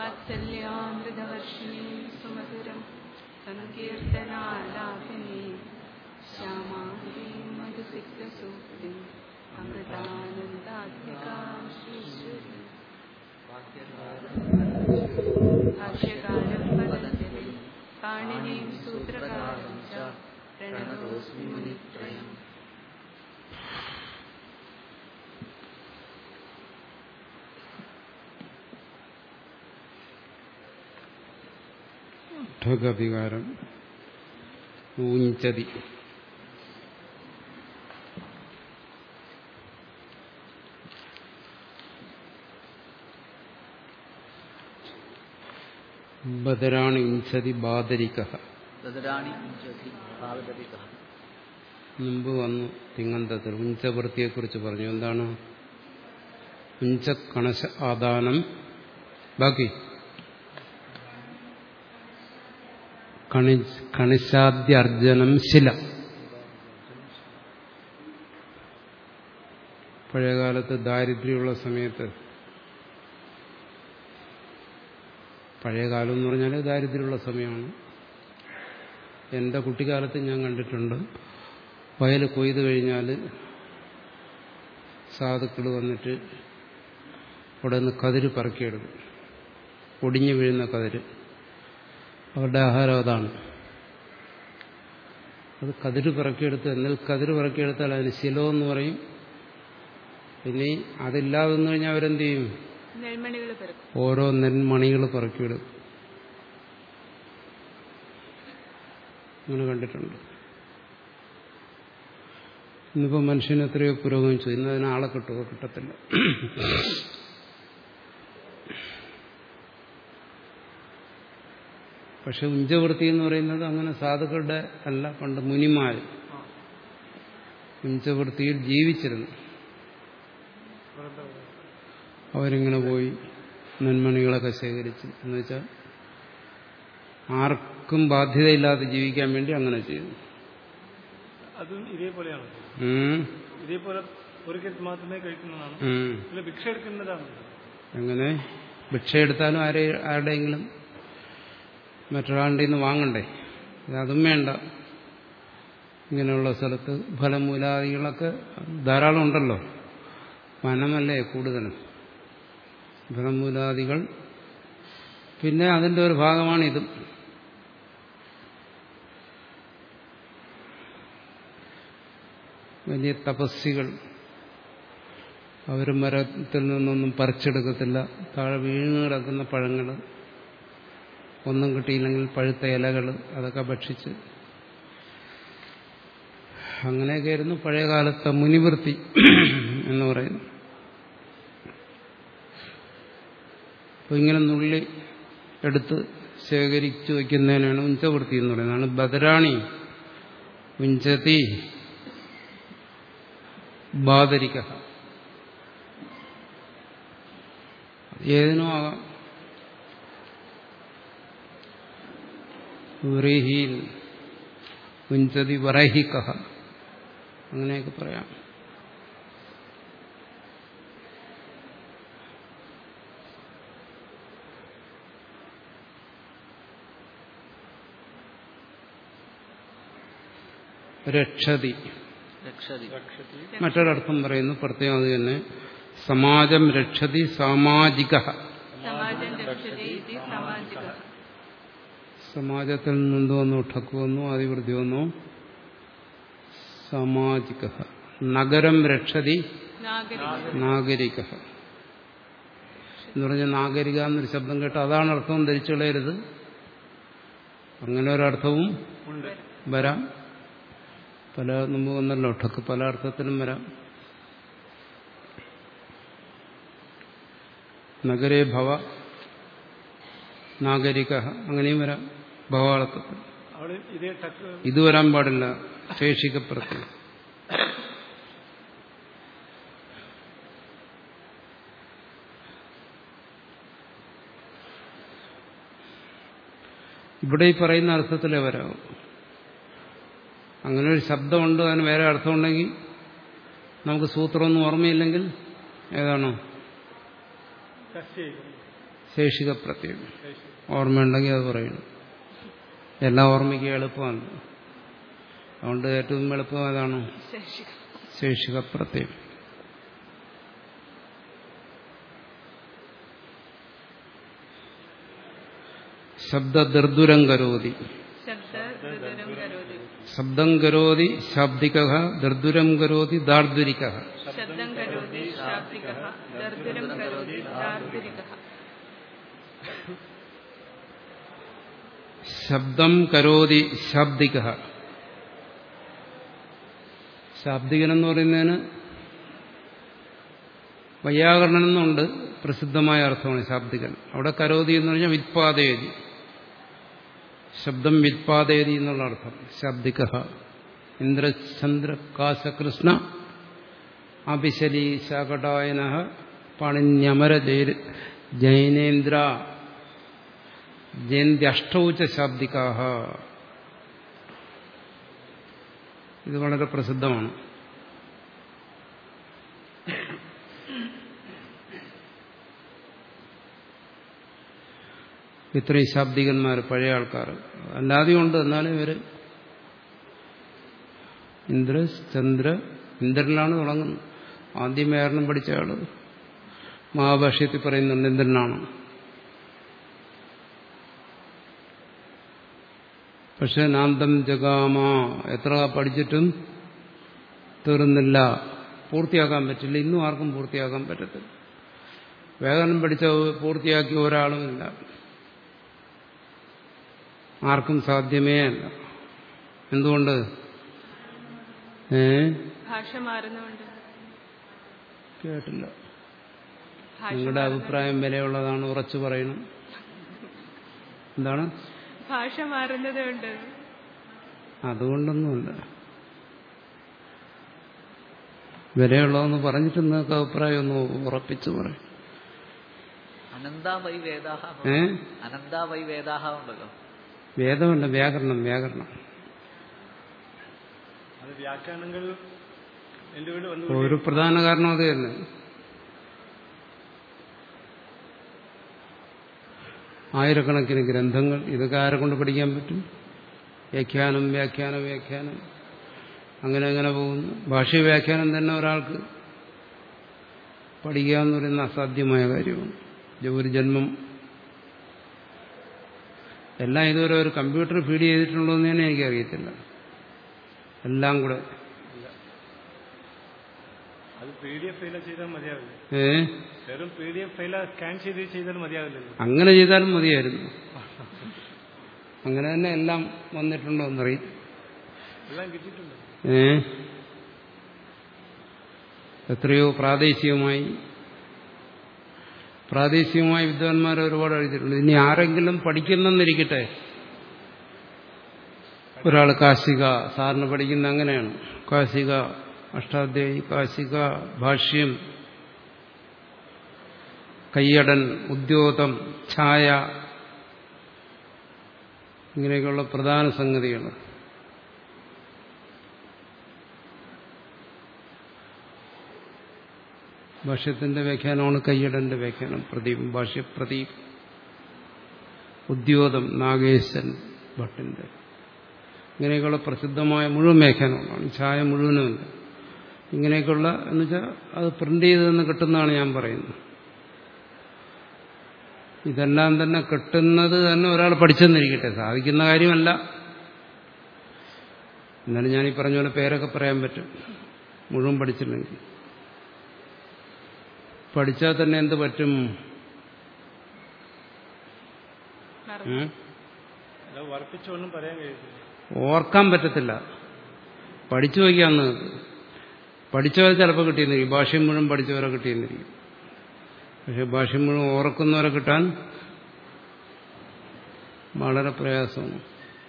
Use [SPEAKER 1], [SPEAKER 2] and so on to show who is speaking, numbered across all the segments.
[SPEAKER 1] വാത്സല്യാമൃതവർഷിണീം സുമധുരം സങ്കീർത്തനാലാപിനീ ശ്യാമാംഗീം മധുസിക്തസൂക്തിം അമൃതാനന്ദാത്മികാം ശ്രീശ്വരീ ഭാഷ്യകാരം പതഞ്ജലി പാണിനീം സൂത്രകാരം ച പ്രണതോസ്മി മുനിത്രയം
[SPEAKER 2] ഠഗവികാരം ഊഞ്ചതി ബദരാണി ഉഞ്ചതി ബാദരിക
[SPEAKER 3] തദരാണി ഉഞ്ചതി ഭാവതരിക
[SPEAKER 2] മുമ്പ് വന്നു തിങ്ങന്തത്തിൽ ഉഞ്ചവൃത്തിയെക്കുറിച്ച് പറഞ്ഞു എന്താണ് ഉഞ്ചക്കണശ ആദാനം ബാക്കി കണി- കണിശാദ്യർജനം ശില പഴയകാലത്ത് ദാരിദ്ര്യമുള്ള സമയത്ത് പഴയകാലം എന്ന് പറഞ്ഞാൽ ദാരിദ്ര്യമുള്ള സമയമാണ് എൻ്റെ കുട്ടിക്കാലത്ത് ഞാൻ കണ്ടിട്ടുണ്ട് വയൽ കൊയ്ത് കഴിഞ്ഞാൽ സാധുക്കൾ വന്നിട്ട് അവിടെ നിന്ന് കതിര് പറക്കിയെടുക്കും ഒടിഞ്ഞു വീഴുന്ന കതിര് അവരുടെ ആഹാരം അതാണ് അത് കതിര് പിറക്കിയെടുത്ത് എന്നാൽ കതിര് പിറക്കിയെടുത്താൽ അതിന് ശിലം എന്ന് പറയും ഇനി അതില്ലാതെ വന്നു കഴിഞ്ഞാൽ അവരെന്ത് ചെയ്യും
[SPEAKER 1] നെൽമണികൾ പിറക്കും
[SPEAKER 2] ഓരോ നെന്മണികൾ പിറക്കിയെടുക്കും അങ്ങനെ കണ്ടിട്ടുണ്ട് ഇന്നിപ്പോൾ മനുഷ്യന് എത്രയോ പുരോഗമിച്ചു ഇന്ന് അതിന് ആളെ കിട്ടുമോ കിട്ടത്തില്ല പക്ഷെ ഉഞ്ചവൃത്തി എന്ന് പറയുന്നത് അങ്ങനെ സാധുക്കളുടെ അല്ല പണ്ട് മുനിമാർ ഉഞ്ചവൃത്തിയിൽ ജീവിച്ചിരുന്നു അവരിങ്ങനെ പോയി നെന്മണികളൊക്കെ ശേഖരിച്ച് എന്നുവെച്ചാൽ ആർക്കും ബാധ്യതയില്ലാതെ ജീവിക്കാൻ വേണ്ടി അങ്ങനെ ചെയ്തു
[SPEAKER 4] അതും ഇതേപോലെയാണ്
[SPEAKER 2] ഉം,
[SPEAKER 4] ഇതേപോലെ ഒരിക്കൽ മാത്രമേ കഴിക്കുന്നതാണ്
[SPEAKER 2] ഉം.
[SPEAKER 4] അല്ല ഭിക്ഷ എടുക്കുന്നതാണ്
[SPEAKER 2] അങ്ങനെ ഭിക്ഷ എടുത്താലും ആരെ ആരുടെയെങ്കിലും മറ്റൊരാളുടെ നിന്ന് വാങ്ങണ്ടേ അതും വേണ്ട ഇങ്ങനെയുള്ള സ്ഥലത്ത് ഫലമൂലാദികളൊക്കെ ധാരാളം ഉണ്ടല്ലോ വനമല്ലേ കൂടുതലും ഫലമൂലാദികൾ പിന്നെ അതിൻ്റെ ഒരു ഭാഗമാണിതും വലിയ തപസ്സികൾ അവർ മരത്തിൽ നിന്നൊന്നും പറിച്ചെടുക്കത്തില്ല താഴെ വീണ് കിടക്കുന്ന പഴങ്ങൾ ഒന്നും കിട്ടിയില്ലെങ്കിൽ പഴുത്ത ഇലകൾ അതൊക്കെ ഭക്ഷിച്ച് അങ്ങനെയൊക്കെയായിരുന്നു പഴയകാലത്തെ മുനിവൃത്തി എന്ന് പറയുന്നു അപ്പോൾ ഇങ്ങനെ നുള്ളി എടുത്ത് ശേഖരിച്ചു വയ്ക്കുന്നതിനാണ് ഉഞ്ചവൃത്തി എന്ന് പറയുന്നത് ബദരാണി ഉഞ്ചതി ബാദരിക ഏതിനും ആകാം വ്രീഹിയിൽ ഉഞ്ചതി വറഹിക അങ്ങനെയൊക്കെ പറയാം രക്ഷതി
[SPEAKER 3] രക്ഷതി
[SPEAKER 2] മറ്റൊരർത്ഥം പറയുന്നു പ്രത്യേകം അത് തന്നെ സമാജം രക്ഷതി സാമാജിക
[SPEAKER 1] സമാജം രക്ഷതി ഇതി സാമാജിക
[SPEAKER 2] സമാജത്തിൽ നിന്ന് വന്നു ഠക്ക് വന്നു അതിവൃത്തി വന്നു സാമാജിക നഗരം രക്ഷതി
[SPEAKER 1] നാഗരിക
[SPEAKER 2] നാഗരിക എന്ന് പറഞ്ഞാൽ നാഗരിക എന്നൊരു ശബ്ദം കേട്ട് അതാണ് അർത്ഥം ധരിച്ചു കളയരുത് അങ്ങനെ ഒരർത്ഥവും
[SPEAKER 4] ഉണ്ട്
[SPEAKER 2] വരാം പല മുമ്പ് വന്നല്ലോ ഠക്ക് പല അർത്ഥത്തിലും വരാം നഗരേ ഭവ നാഗരിക അങ്ങനെയും വരാം ഭവാർത്ഥത്തിൽ
[SPEAKER 4] അവിടെ ഇതേ ടക്ക്
[SPEAKER 2] ഇത് വരാൻ പാടില്ല ശേഷിക്കപ്പുറത്ത് ഇവിടെ ഈ പറയുന്ന അർത്ഥത്തിലേ വരാവും അങ്ങനെ ഒരു ശബ്ദമുണ്ട് അതിന് വേറെ അർത്ഥമുണ്ടെങ്കിൽ നമുക്ക് സൂത്രമൊന്നും ഓർമ്മയില്ലെങ്കിൽ ഏതാണോ
[SPEAKER 4] ചർച്ച
[SPEAKER 2] ശേഷിക പ്രത്യം ഓർമ്മയുണ്ടെങ്കിൽ അത് പറയണം എല്ലാം ഓർമ്മിക്കുക എളുപ്പമാണ് അതുകൊണ്ട് ഏറ്റവും എളുപ്പം അതാണ്
[SPEAKER 1] ശേഷിക
[SPEAKER 2] ശേഷിക പ്രത്യം ശബ്ദദർദുരം കരോതി
[SPEAKER 1] ശബ്ദ ദുരം കരോതി
[SPEAKER 2] ശബ്ദം കരോതി ശാബ്ദിക ദർദുരം കരോതി ദാർദുരിക
[SPEAKER 1] ശബ്ദം കരോതി ശാബ്ദിക ദർദുരം കരോതി ദാർദുരിക
[SPEAKER 2] ശബ്ദം കരോതി ശാബ്ദിക ശാബ്ദികൻ എന്ന് പറയുന്നതിന് വൈയാകരണൻ എന്നുണ്ട് പ്രസിദ്ധമായ അർത്ഥമാണ് ശാബ്ദികൻ അവിടെ കരോതി എന്ന് പറഞ്ഞാൽ വിത്പാദയതി ശബ്ദം വിത്പാദയതി എന്നുള്ള അർത്ഥം ശാബ്ദിക ഇന്ദ്രചന്ദ്ര കാശകൃഷ്ണ അഭിശലി ശാകടായന പാണിന്യമര ജൈ- ജൈനേന്ദ്ര ജയന്ത്യഷ്ടൗച്ച ശാബ്ദികാഹ ഇത് വളരെ പ്രസിദ്ധമാണ് ഇത്രയും ശാബ്ദികന്മാർ പഴയ ആൾക്കാർ അല്ലാതെയും ഉണ്ട് എന്നാലും ഇവര് ഇന്ദ്ര ചന്ദ്ര ഇന്ദ്രനിലാണ് തുടങ്ങുന്നത് ആദ്യം വ്യാകരണം പഠിച്ച ആള് മഹാഭാഷ്യത്തിൽ പറയുന്നുണ്ട് ഇന്ദ്രനാണ് പക്ഷെ നാന്തം ജഗാമ എത്ര പഠിച്ചിട്ടും തീർന്നില്ല പൂർത്തിയാക്കാൻ പറ്റില്ല ഇന്നും ആർക്കും പൂർത്തിയാക്കാൻ പറ്റത്തില്ല വ്യാകരണം പഠിച്ച പൂർത്തിയാക്കിയ ഒരാളുമില്ല ആർക്കും സാധ്യമേ അല്ല എന്തുകൊണ്ട് ഏ
[SPEAKER 1] ഭാഷ മാറുന്നുണ്ട്
[SPEAKER 2] കേട്ടില്ല
[SPEAKER 1] ഭാഷ
[SPEAKER 2] നിങ്ങളുടെ അഭിപ്രായം വിലയുള്ളതാണ് ഉറച്ചു പറയണം എന്താണ്
[SPEAKER 1] ഭാഷ മാറുന്നത് കൊണ്ട്
[SPEAKER 2] അതുകൊണ്ടൊന്നുമല്ല വിലയുള്ളതെന്ന് പറഞ്ഞിട്ട് നിങ്ങൾക്ക് അഭിപ്രായം ഒന്ന് ഉറപ്പിച്ചു പറയും
[SPEAKER 3] അനന്താ വൈ വേദാഹ
[SPEAKER 2] ഏ
[SPEAKER 3] അനന്താ വൈ വേദാഹ ഉണ്ടല്ലോ
[SPEAKER 2] വേദമല്ല വ്യാകരണം വ്യാകരണം
[SPEAKER 4] അത് വ്യാഖ്യാനങ്ങൾ എന്റെ വീട് വന്നു
[SPEAKER 2] ഒരു പ്രധാന കാരണം അത് തന്നെ ആയിരക്കണക്കിന് ഗ്രന്ഥങ്ങൾ ഇതൊക്കെ ആരെ കൊണ്ട് പഠിക്കാൻ പറ്റും വ്യാഖ്യാനം വ്യാഖ്യാനം വ്യാഖ്യാനം അങ്ങനെ അങ്ങനെ പോകുന്നു ഭാഷ വ്യാഖ്യാനം തന്നെ ഒരാൾക്ക് പഠിക്കുക എന്ന് പറയുന്ന അസാധ്യമായ കാര്യമാണ് ഇത് ഒരു ജന്മം എല്ലാം ഇതുവരെ ഒരു കമ്പ്യൂട്ടർ ഫീഡ് ചെയ്തിട്ടുണ്ടോ എന്ന് തന്നെ എനിക്കറിയത്തില്ല എല്ലാം കൂടെ
[SPEAKER 4] അത് പി ഡി എഫ് ഫയല ചെയ്താൽ മതിയാവില്ല
[SPEAKER 2] ഏ
[SPEAKER 4] വെറും പി ഡി എഫ് ഫയല സ്കാൻ ചെയ്ത് ചെയ്താൽ മതിയാവില്ലല്ലോ
[SPEAKER 2] അങ്ങനെ ചെയ്താലും മതിയായിരുന്നു അങ്ങനെ തന്നെ എല്ലാം വന്നിട്ടുണ്ടോ എന്നറിയും
[SPEAKER 4] എല്ലാം കിട്ടിയിട്ടുണ്ട്
[SPEAKER 2] ഏ എത്രയോ പ്രാദേശികമായി പ്രാദേശികമായി വിദ്വാൻമാർ ഒരുപാട് എഴുതിയിട്ടുണ്ട് ഇനി ആരെങ്കിലും പഠിക്കുന്നെന്നിരിക്കട്ടെ ഒരാൾ കാശിക സാറിന് പഠിക്കുന്ന അങ്ങനെയാണ് കാശിക അഷ്ടാധ്യായി കാശിക ഭാഷ്യം കയ്യടൻ ഉദ്യോഗം ഛായ ഇങ്ങനെയൊക്കെയുള്ള പ്രധാന സംഗതികൾ ഭാഷ്യത്തിന്റെ വ്യാഖ്യാനമാണ് കയ്യടന്റെ വ്യാഖ്യാനം പ്രദീപ് ഭാഷ്യപ്രദീപ് ഉദ്യോഗം നാഗേശൻ ഭട്ടിന്റെ ഇങ്ങനെയൊക്കെയുള്ള പ്രസിദ്ധമായ മുഴുവൻ വ്യാഖ്യാനങ്ങളാണ് ഛായ മുഴുവനുമില്ല ഇങ്ങനെയൊക്കെയുള്ള എന്ന് വെച്ചാൽ അത് പ്രിന്റ് ചെയ്തെന്ന് കിട്ടുന്നതാണ് ഞാൻ പറയുന്നത് ഇതെല്ലാം തന്നെ കിട്ടുന്നത് തന്നെ ഒരാൾ പഠിച്ചെന്നിരിക്കട്ടെ സാധിക്കുന്ന കാര്യമല്ല എന്നാലും ഞാൻ ഈ പറഞ്ഞ പോലെ പേരൊക്കെ പറയാൻ പറ്റും മുഴുവൻ പഠിച്ചില്ലെങ്കിൽ പഠിച്ചാൽ തന്നെ എന്ത് പറ്റും
[SPEAKER 1] മറന്നു.
[SPEAKER 2] ഉം?
[SPEAKER 4] അത് വർപ്പിച്ചൊന്നും പറയാൻ കഴിയത്തില്ല
[SPEAKER 2] ഓർക്കാൻ പറ്റത്തില്ല പഠിച്ചു വയ്ക്കാന്ന് പഠിച്ചവരെ ചിലപ്പോൾ കിട്ടിയെന്നിരിക്കും ഭാഷയും മുഴുവൻ പഠിച്ചവരെ കിട്ടിയെന്നിരിക്കും പക്ഷെ ഭാഷയും മുഴുവൻ ഓർക്കുന്നവരെ കിട്ടാൻ വളരെ പ്രയാസമാണ്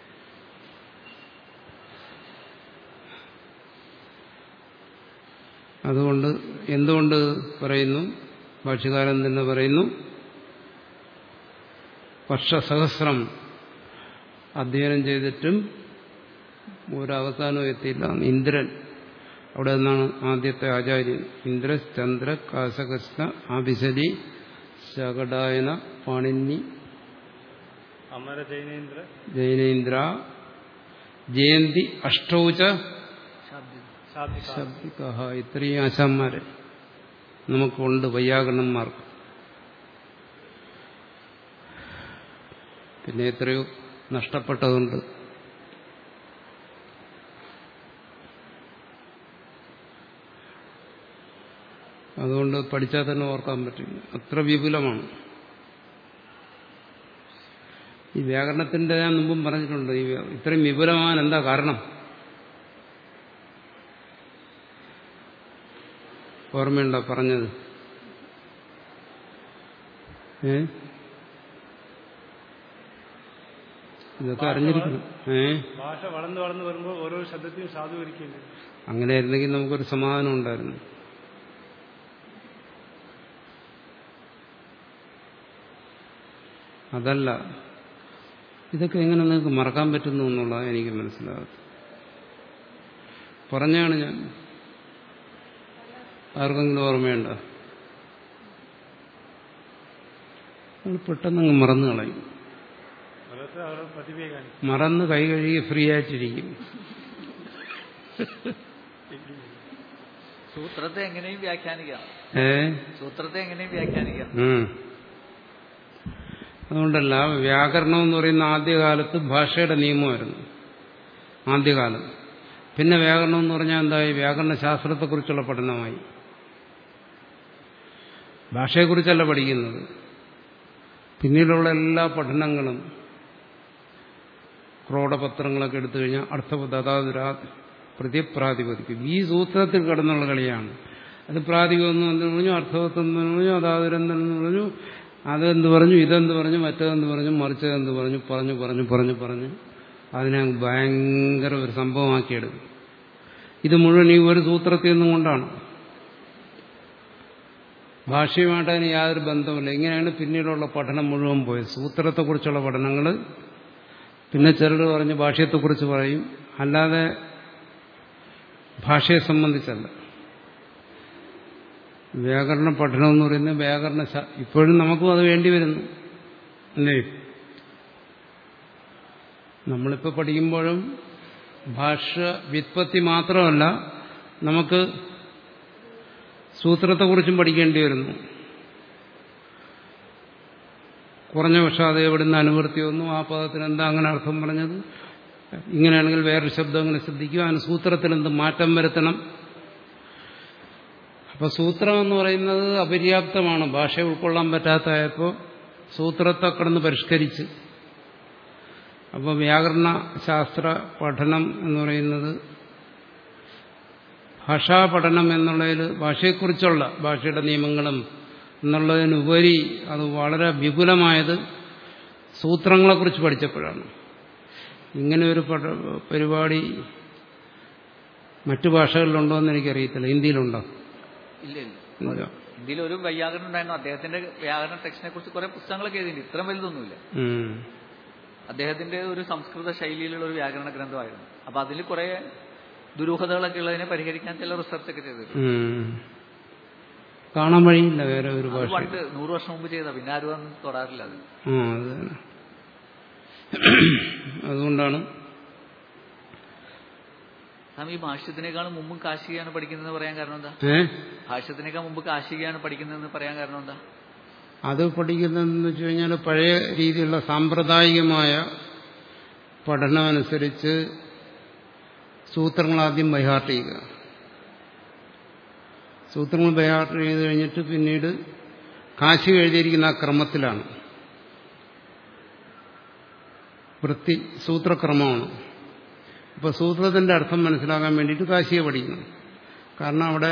[SPEAKER 2] അതുകൊണ്ട് എന്തുകൊണ്ട് പറയുന്നു ഭാഷ്യകാരൻ തന്നെ പറയുന്നു വർഷസഹസ്രം അധ്യയനം ചെയ്തിട്ടും ഒരവസാനവും എത്തിയില്ല ഇന്ദ്രൻ അവിടെ നിന്നാണ് ആദ്യത്തെ ആചാര്യൻ ഇന്ദ്ര ചന്ദ്ര കാശകൃഷ്ണ ആഭിശലി ശകടായന പാണിനി
[SPEAKER 4] അമര ജൈനേന്ദ്ര
[SPEAKER 2] ജൈനേന്ദ്ര ജയന്തി അഷ്ടൗച
[SPEAKER 3] ശാബ്ദികം
[SPEAKER 4] ശാബ്ദിക
[SPEAKER 2] ശബ്ദിക ഇത്രയും ആശാന്മാര് നമുക്കുണ്ട് വൈയാകരണന്മാർക്ക് പിന്നെ എത്രയോ നഷ്ടപ്പെട്ടതുണ്ട് അതുകൊണ്ട് പഠിച്ചാൽ തന്നെ ഓർക്കാൻ പറ്റും അത്ര വിപുലമാണ് ഈ വ്യാകരണത്തിന്റെ ഞാൻ മുമ്പും പറഞ്ഞിട്ടുണ്ട് ഈ വ്യ- ഇത്രയും വിപുലമാകാൻ എന്താ കാരണം ഓർമ്മയുണ്ടോ പറഞ്ഞത് ഏ ഇതൊക്കെ അറിഞ്ഞിരിക്കണം ഏ
[SPEAKER 4] ഭാഷ വളർന്നു വളർന്നു വരുമ്പോൾ ഓരോ ശബ്ദത്തെയും സാധൂകരിക്കേണ്ടി
[SPEAKER 2] അങ്ങനെ ആയിരുന്നെങ്കിൽ നമുക്കൊരു സമാധാനം ഉണ്ടായിരുന്നു അതല്ല ഇതൊക്കെ എങ്ങനെ നിങ്ങൾക്ക് മറക്കാൻ പറ്റുന്നു എന്നുള്ളത് എനിക്ക് മനസ്സിലാകാത്ത പറഞ്ഞാണ് ഞാൻ ആർക്കെങ്കിലും ഓർമ്മയുണ്ടോ നമ്മൾ പെട്ടെന്നങ്ങ് മറന്നു കളയും
[SPEAKER 4] ഓരോരുത്തർ അവരുടെ പ്രതിഭയെ കാണിക്കും
[SPEAKER 2] മറന്ന് കൈ കഴുകി ഫ്രീ ആയിട്ടിരിക്കും
[SPEAKER 3] സൂത്രത്തെ എങ്ങനെയും വ്യാഖ്യാനിക്കാം
[SPEAKER 2] ഏ
[SPEAKER 3] സൂത്രത്തെ എങ്ങനെയും വ്യാഖ്യാനിക്കാം
[SPEAKER 2] ഉം. അതുകൊണ്ടല്ല വ്യാകരണം എന്ന് പറയുന്ന ആദ്യകാലത്ത് ഭാഷയുടെ നിയമമായിരുന്നു ആദ്യകാലം പിന്നെ വ്യാകരണം എന്ന് പറഞ്ഞാൽ എന്തായി വ്യാകരണ ശാസ്ത്രത്തെക്കുറിച്ചുള്ള പഠനമായി ഭാഷയെക്കുറിച്ചല്ല പഠിക്കുന്നത് പിന്നീടുള്ള എല്ലാ പഠനങ്ങളും ക്രോഡപത്രങ്ങളൊക്കെ എടുത്തു കഴിഞ്ഞാൽ അർത്ഥപദാതുരാ പ്രതിപ്രാതിപതിക്കും ഈ സൂത്രത്തിൽ കിടന്നുള്ള കളിയാണ് അത് പ്രാതിപതെന്ന് എന്ന് പറഞ്ഞു അർത്ഥവത്വം എന്ന് പറഞ്ഞു അതാതുരെന്ന് പറഞ്ഞു അതെന്ത് പറഞ്ഞു ഇതെന്ത് പറഞ്ഞു മറ്റേതെന്ത് പറഞ്ഞു മറിച്ചതെന്ത് പറഞ്ഞു പറഞ്ഞു പറഞ്ഞു പറഞ്ഞു പറഞ്ഞു അതിനെ അങ്ങ് ഭയങ്കര ഒരു സംഭവമാക്കിയെടുക്കും ഇത് മുഴുവൻ ഈ ഒരു സൂത്രത്തിൽ നിന്നും കൊണ്ടാണ് ഭാഷയുമായിട്ട് അതിന് യാതൊരു ബന്ധവുമില്ല ഇങ്ങനെയാണ് പിന്നീടുള്ള പഠനം മുഴുവൻ പോയത് സൂത്രത്തെക്കുറിച്ചുള്ള പഠനങ്ങൾ പിന്നെ ചിലർ പറഞ്ഞ് ഭാഷയെക്കുറിച്ച് പറയും അല്ലാതെ ഭാഷയെ സംബന്ധിച്ചല്ല വ്യാകരണ പഠനം എന്ന് പറയുന്നത് വ്യാകരണ ശാ- ഇപ്പോഴും നമുക്കും അത് വേണ്ടി വരുന്നു അല്ലേ നമ്മളിപ്പോൾ പഠിക്കുമ്പോഴും ഭാഷ വ്യുത്പത്തി മാത്രമല്ല നമുക്ക് സൂത്രത്തെക്കുറിച്ചും പഠിക്കേണ്ടി വരുന്നു കുറഞ്ഞ പക്ഷം അത് എവിടുന്ന് അനുവൃത്തി വന്നു ആ പദത്തിന് എന്താ അങ്ങനെ അർത്ഥം പറഞ്ഞത് ഇങ്ങനെയാണെങ്കിൽ വേറൊരു ശബ്ദം അങ്ങനെ ശ്രദ്ധിക്കുക അതിന് സൂത്രത്തിൽ എന്ത് മാറ്റം വരുത്തണം അപ്പൊ സൂത്രം എന്ന് പറയുന്നത് അപര്യാപ്തമാണ് ഭാഷ ഉൾക്കൊള്ളാൻ പറ്റാത്തതായപ്പോൾ സൂത്രത്തെ കടന്ന് പരിഷ്കരിച്ച് അപ്പോൾ വ്യാകരണ ശാസ്ത്ര പഠനം എന്ന് പറയുന്നത് ഭാഷാ പഠനം എന്നുള്ളതിൽ ഭാഷയെക്കുറിച്ചുള്ള ഭാഷയുടെ നിയമങ്ങളും എന്നുള്ളതിനുപരി അത് വളരെ വിപുലമായത് സൂത്രങ്ങളെക്കുറിച്ച് പഠിച്ചപ്പോഴാണ് ഇങ്ങനെ ഒരു പഠ- പരിപാടി മറ്റു ഭാഷകളിലുണ്ടോ എന്ന് എനിക്കറിയത്തില്ല ഹിന്ദിയിലുണ്ടോ
[SPEAKER 3] ഇല്ല ഇല്ല
[SPEAKER 2] ഇല്ല
[SPEAKER 3] ഇന്ത്യയിൽ ഒരു വൈയാകരണം ഉണ്ടായിരുന്നു അദ്ദേഹത്തിന്റെ വ്യാകരണ ടെക്സ്റ്റിനെ കുറിച്ച് കുറെ പുസ്തകങ്ങളൊക്കെ എഴുതിയിട്ടുണ്ട് ഇത്ര വലുതൊന്നുമില്ല
[SPEAKER 2] ഉം.
[SPEAKER 3] അദ്ദേഹത്തിന്റെ ഒരു സംസ്കൃത ശൈലിയിലുള്ള ഒരു വ്യാകരണ ഗ്രന്ഥമായിരുന്നു അപ്പൊ അതിൽ കുറെ ദുരൂഹതകളൊക്കെ ഉള്ളതിനെ പരിഹരിക്കാൻ ചില റിസർച്ച് ഒക്കെ ചെയ്തിട്ടുണ്ട്
[SPEAKER 2] ഉം. കാണാൻ വഴിയില്ല വേറെ ഒരു
[SPEAKER 3] അത്
[SPEAKER 2] ഭാഷ
[SPEAKER 3] പണ്ട് നൂറ് വർഷം മുമ്പ് ചെയ്ത പിന്നെ ആരും അതൊന്നും തൊടാറില്ല അത്
[SPEAKER 2] ആ അത് തന്നെ അതുകൊണ്ടാണ്
[SPEAKER 3] സ്വാമി ഈ ഭാഷ്യത്തിനേക്കാളും മുമ്പും കാശികയാണ് പഠിക്കുന്നതെന്ന് പറയാൻ കാരണം എന്താ
[SPEAKER 2] ഏ
[SPEAKER 3] ഭാഷ്യത്തിനേക്കാൾ മുമ്പ് കാശികയാണ് പഠിക്കുന്നതെന്ന് പറയാൻ കാരണം എന്താ
[SPEAKER 2] അത് പഠിക്കുന്നതെന്ന് വെച്ച് കഴിഞ്ഞാൽ പഴയ രീതിയിലുള്ള സാമ്പ്രദായികമായ പഠനമനുസരിച്ച് സൂത്രങ്ങൾ ആദ്യം ബൈഹാർട്ട് ചെയ്യുക സൂത്രങ്ങൾ ബൈഹാർട്ട് ചെയ്ത് കഴിഞ്ഞിട്ട് പിന്നീട് കാശി എഴുതിയിരിക്കുന്ന ആ ക്രമത്തിലാണ് വൃത്തി സൂത്രക്രമമാണ് അപ്പോൾ സൂത്രത്തിന്റെ അർത്ഥം മനസ്സിലാക്കാൻ വേണ്ടിയിട്ട് കാശിയെ പഠിക്കണം കാരണം അവിടെ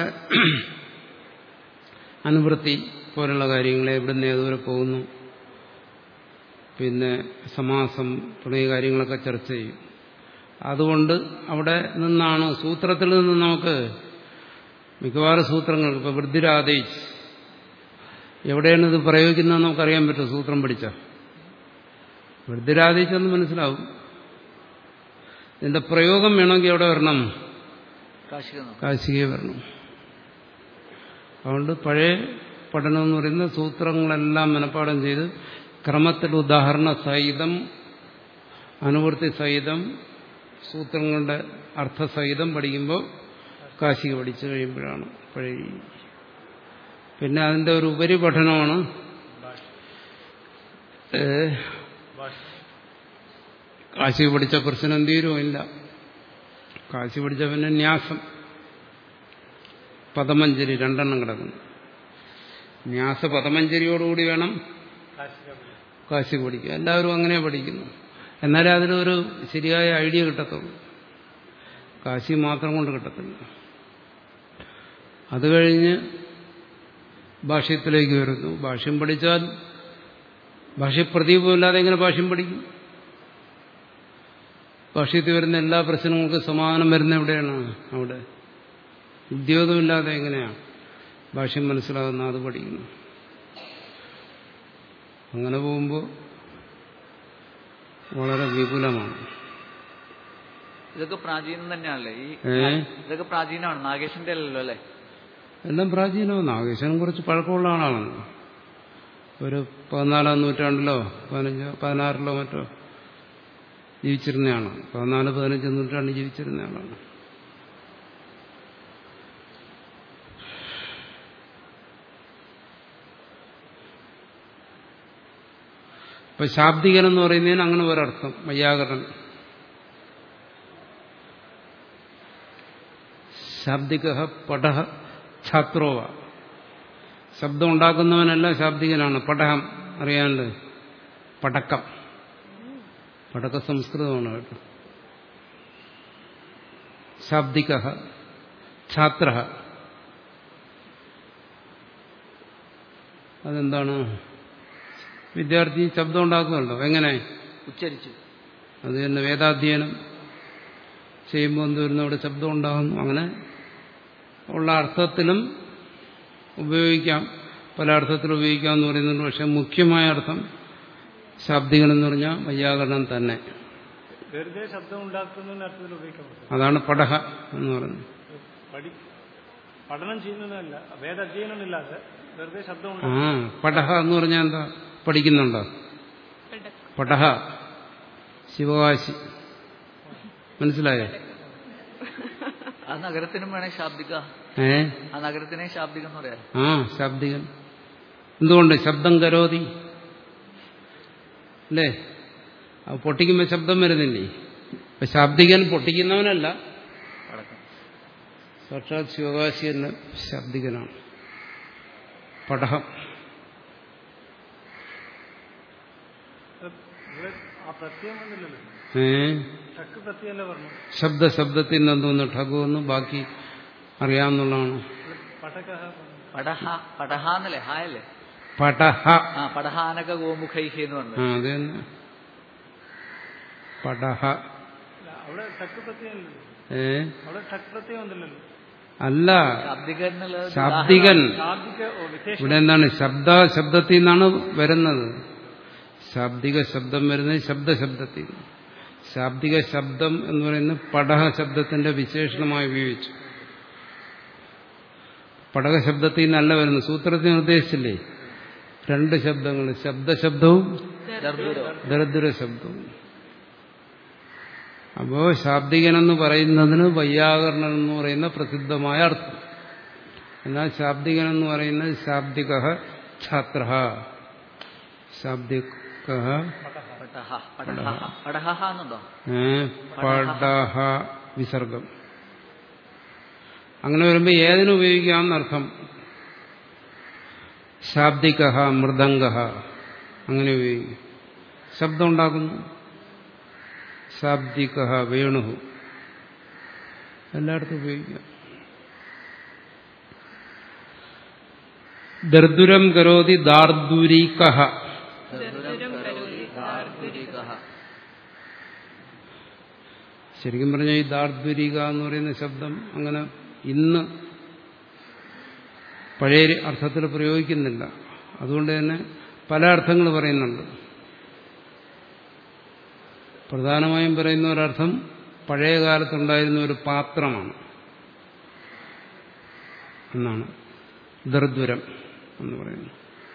[SPEAKER 2] അനുവൃത്തി പോലുള്ള കാര്യങ്ങൾ എവിടുന്ന് ഏതുവരെ പോകുന്നു പിന്നെ സമാസം തുടങ്ങിയ കാര്യങ്ങളൊക്കെ ചർച്ച ചെയ്യും അതുകൊണ്ട് അവിടെ നിന്നാണ് സൂത്രത്തിൽ നിന്ന് നമുക്ക് മിക്കവാറും സൂത്രങ്ങൾ ഇപ്പോൾ വൃദ്ധിരാദേശ് എവിടെയാണ് ഇത് പ്രയോഗിക്കുന്നതെന്ന് നമുക്കറിയാൻ പറ്റും സൂത്രം പഠിച്ച വൃദ്ധിരാദേശെന്ന് മനസ്സിലാവും ഇതിന്റെ പ്രയോഗം വേണമെങ്കിൽ എവിടെ വരണം
[SPEAKER 3] കാശിക എന്ന്.
[SPEAKER 2] കാശികയെ വരണം അതുകൊണ്ട് പഴയ പഠനം എന്ന് പറയുന്നത് സൂത്രങ്ങളെല്ലാം മനഃപ്പാഠം ചെയ്ത് ക്രമത്തിൽ ഉദാഹരണ സഹിതം അനുവൃത്തി സഹിതം സൂത്രങ്ങളുടെ അർത്ഥസഹിതം പഠിക്കുമ്പോൾ കാശിക പഠിച്ചു കഴിയുമ്പോഴാണ് പഴയ പിന്നെ അതിന്റെ ഒരു ഉപരിപഠനമാണ് ഏ, കാശി പഠിച്ച പ്രശ്നം തീരുമോ ഇല്ല കാശി പഠിച്ച പിന്നെ ന്യാസം പദമഞ്ജരി രണ്ടെണ്ണം കിടക്കുന്നു ന്യാസ പദമഞ്ജരിയോടുകൂടി വേണം കാശി പഠിക്കുക എല്ലാവരും അങ്ങനെ പഠിക്കുന്നു എന്നാലേ അതിലൊരു ശരിയായ ഐഡിയ കിട്ടത്തുള്ളൂ കാശി മാത്രം കൊണ്ട് കിട്ടത്തില്ല അത് കഴിഞ്ഞ് ഭാഷ്യത്തിലേക്ക് വരുന്നു ഭാഷ്യം പഠിച്ചാൽ ഭാഷ്യപ്രദീപമില്ലാതെ എങ്ങനെ ഭാഷ്യം പഠിക്കും ഭാഷ്യത്തിൽ വരുന്ന എല്ലാ പ്രശ്നങ്ങൾക്കും സമാധാനം വരുന്ന എവിടെയാണ് അവിടെ ഉദ്യോഗമില്ലാതെ എങ്ങനെയാണ് ഭാഷ്യം മനസ്സിലാകുന്ന അത് പഠിക്കുന്നു അങ്ങനെ പോകുമ്പോൾ വളരെ വിപുലമാണ്
[SPEAKER 3] ഇതൊക്കെ പ്രാചീനം തന്നെയാണല്ലേ ഈ
[SPEAKER 2] ഏ
[SPEAKER 3] ഇതൊക്കെ പ്രാചീനമാണ് നാഗേശന്റെ അല്ലല്ലോ അല്ലേ
[SPEAKER 2] എല്ലാം പ്രാചീനമാണ് നാഗേശ്വരം കുറച്ച് പഴക്കമുള്ള ആളാണ് ഒരു പതിനാലാം നൂറ്റാണ്ടിലോ പതിനഞ്ചോ പതിനാറിലോ മറ്റോ ജീവിച്ചിരുന്നയാളാണ് പതിനാല് പതിനഞ്ച് നൂറ്റാണ്ട് ജീവിച്ചിരുന്ന ആളാണ് ഇപ്പൊ ശാബ്ദികൻ എന്ന് പറയുന്നതിന് അങ്ങനെ ഒരർത്ഥം വൈയാകരൻ ശാബ്ദിക പടഹ ഛാത്രോവ ശബ്ദം ഉണ്ടാക്കുന്നവനല്ല ശാബ്ദികനാണ് പടഹം അറിയാണ്ട് പടക്കം പടക്ക സംസ്കൃതമാണ് കേട്ടോ ശാബ്ദിക ഛാത്ര അതെന്താണ് വിദ്യാർത്ഥി ശബ്ദം ഉണ്ടാക്കുന്നുണ്ടോ എങ്ങനെ
[SPEAKER 3] ഉച്ചരിച്ചു
[SPEAKER 2] അത് തന്നെ വേദാധ്യയനം ചെയ്യുമ്പോൾ എന്ത് വരുന്നു അവിടെ ശബ്ദം ഉണ്ടാകുന്നു അങ്ങനെ ഉള്ള അർത്ഥത്തിലും ഉപയോഗിക്കാം പല അർത്ഥത്തിലും ഉപയോഗിക്കാം എന്ന് പറയുന്നുണ്ട് പക്ഷെ മുഖ്യമായ അർത്ഥം ശാബ്ദികൻ എന്ന് പറഞ്ഞാൽ വൈയാകരണം തന്നെ
[SPEAKER 4] വെറുതെ ശബ്ദം ഉണ്ടാക്കുന്നതിന് അർത്ഥത്തിൽ ഉപയോഗിക്കാൻ പറ്റും
[SPEAKER 2] അതാണ് പടഹ എന്ന് പറയുന്നത്
[SPEAKER 4] പഠി പഠനം ചെയ്യുന്നതല്ല വേദാധ്യയനമില്ലാതെ വെറുതെ ശബ്ദം
[SPEAKER 2] ആ
[SPEAKER 4] ഉണ്ടാക്കും
[SPEAKER 2] പടഹ എന്ന് പറഞ്ഞാൽ എന്താ പഠിക്കുന്നുണ്ടോ പടഹ ശിവകാശി മനസ്സിലായോ
[SPEAKER 3] ആ നഗരത്തിനും വേണേ ശാബ്ദിക
[SPEAKER 2] ഏ
[SPEAKER 3] ആ നഗരത്തിനെ ശാബ്ദികം എന്ന് പറയാം
[SPEAKER 2] ആ ശാബ്ദികൻ എന്തുകൊണ്ട് ശബ്ദം കരോതി അല്ലേ അത് പൊട്ടിക്കുമ്പോൾ ശബ്ദം വരുന്നില്ലേ അപ്പൊ ശാബ്ദികൻ പൊട്ടിക്കുന്നവനല്ല
[SPEAKER 3] പടക്കം
[SPEAKER 2] സാക്ഷാത് ശിവകാശി എന്ന ശാബ്ദികനാണ് പടഹം
[SPEAKER 4] ഇവിടെ ആ പ്രത്യയം വന്നില്ലല്ലോ
[SPEAKER 2] ഏ
[SPEAKER 4] ഷക്ക് പ്രത്യയല്ലേ പറഞ്ഞു
[SPEAKER 2] ശബ്ദ ശബ്ദത്തിൽ നിന്ന് എന്തോന്ന് ഠകുവെന്ന് ബാക്കി അറിയാവുന്നതാണ്
[SPEAKER 4] പടകഹ
[SPEAKER 3] പടഹ പടഹ എന്നല്ലേ ഹായല്ലേ
[SPEAKER 2] പടഹ
[SPEAKER 3] ആ പടഹാനക ഗോമുഖൈഹി എന്ന്
[SPEAKER 2] ആ
[SPEAKER 3] പറഞ്ഞു
[SPEAKER 2] അത് തന്നെ പടഹ
[SPEAKER 4] അവിടെ ഷക്ക് പ്രത്യയം ഇല്ലല്ലോ
[SPEAKER 2] ഏ
[SPEAKER 4] അവിടെ ഷക്ക് പ്രത്യയം വന്നില്ലല്ലോ
[SPEAKER 2] അല്ല
[SPEAKER 3] ശാബ്ദികൻ എന്നുള്ളത്
[SPEAKER 2] ശാബ്ദികൻ
[SPEAKER 4] ശാബ്ദിക ഓ, വിശേഷ
[SPEAKER 2] ഇവിടെ എന്താണ് ശബ്ദ ശബ്ദത്തിൽ നിന്നാണ് വരുന്നത് ശാബ്ദിക ശബ്ദം വരുന്നത് ശബ്ദ ശബ്ദത്തിൽ നിന്ന്. ശാബ്ദിക ശബ്ദം എന്ന് പറയുന്നത് പടഹ ശബ്ദത്തിന്റെ വിശേഷണമായി ഉപയോഗിച്ചു പടക ശബ്ദത്തിൽ നിന്നല്ല വരുന്നത് സൂത്രത്തിൽ നിർദ്ദേശിച്ചില്ലേ രണ്ട് ശബ്ദങ്ങൾ ശബ്ദശബ്ദവും
[SPEAKER 3] ദർദുരോ
[SPEAKER 2] ദരിദ്ര ശബ്ദവും അപ്പോ ശാബ്ദികനെന്ന് പറയുന്നതിന് വൈയാകരണൻ എന്ന് പറയുന്ന പ്രസിദ്ധമായ അർത്ഥം എന്നാൽ ശാബ്ദികൻ എന്ന് പറയുന്നത് ശാബ്ദിക ഛാത്ര ശാബ്ദിക
[SPEAKER 3] പടഹ പടഹ പടഹ എന്നുണ്ടോ
[SPEAKER 2] പടഹ വിസർഗം അങ്ങനെ വരുമ്പോൾ ഏതിനും ഉപയോഗിക്കാമെന്നർത്ഥം ശാബ്ദിക മൃദംഗ അങ്ങനെ ഉപയോഗിക്കും ശബ്ദം ഉണ്ടാക്കുന്നു ശാബ്ദിക വേണു എല്ലായിടത്തും ഉപയോഗിക്കാം ദർദുരം കരോതി ദാർദുരീക
[SPEAKER 3] ദർദുരം കരോതി ദാർദുരികഃ.
[SPEAKER 2] ശരിക്കും പറഞ്ഞാൽ ഈ ദാർദ്വരിക എന്ന് പറയുന്ന ശബ്ദം അങ്ങനെ ഇന്ന് പഴയ അർത്ഥത്തിൽ പ്രയോഗിക്കുന്നില്ല അതുകൊണ്ട് തന്നെ പല അർത്ഥങ്ങൾ പറയുന്നുണ്ട് പ്രധാനമായും പറയുന്ന ഒരർത്ഥം പഴയ കാലത്തുണ്ടായിരുന്ന ഒരു പാത്രമാണ് എന്നാണ് ദർദ്വരം എന്ന് പറയുന്നു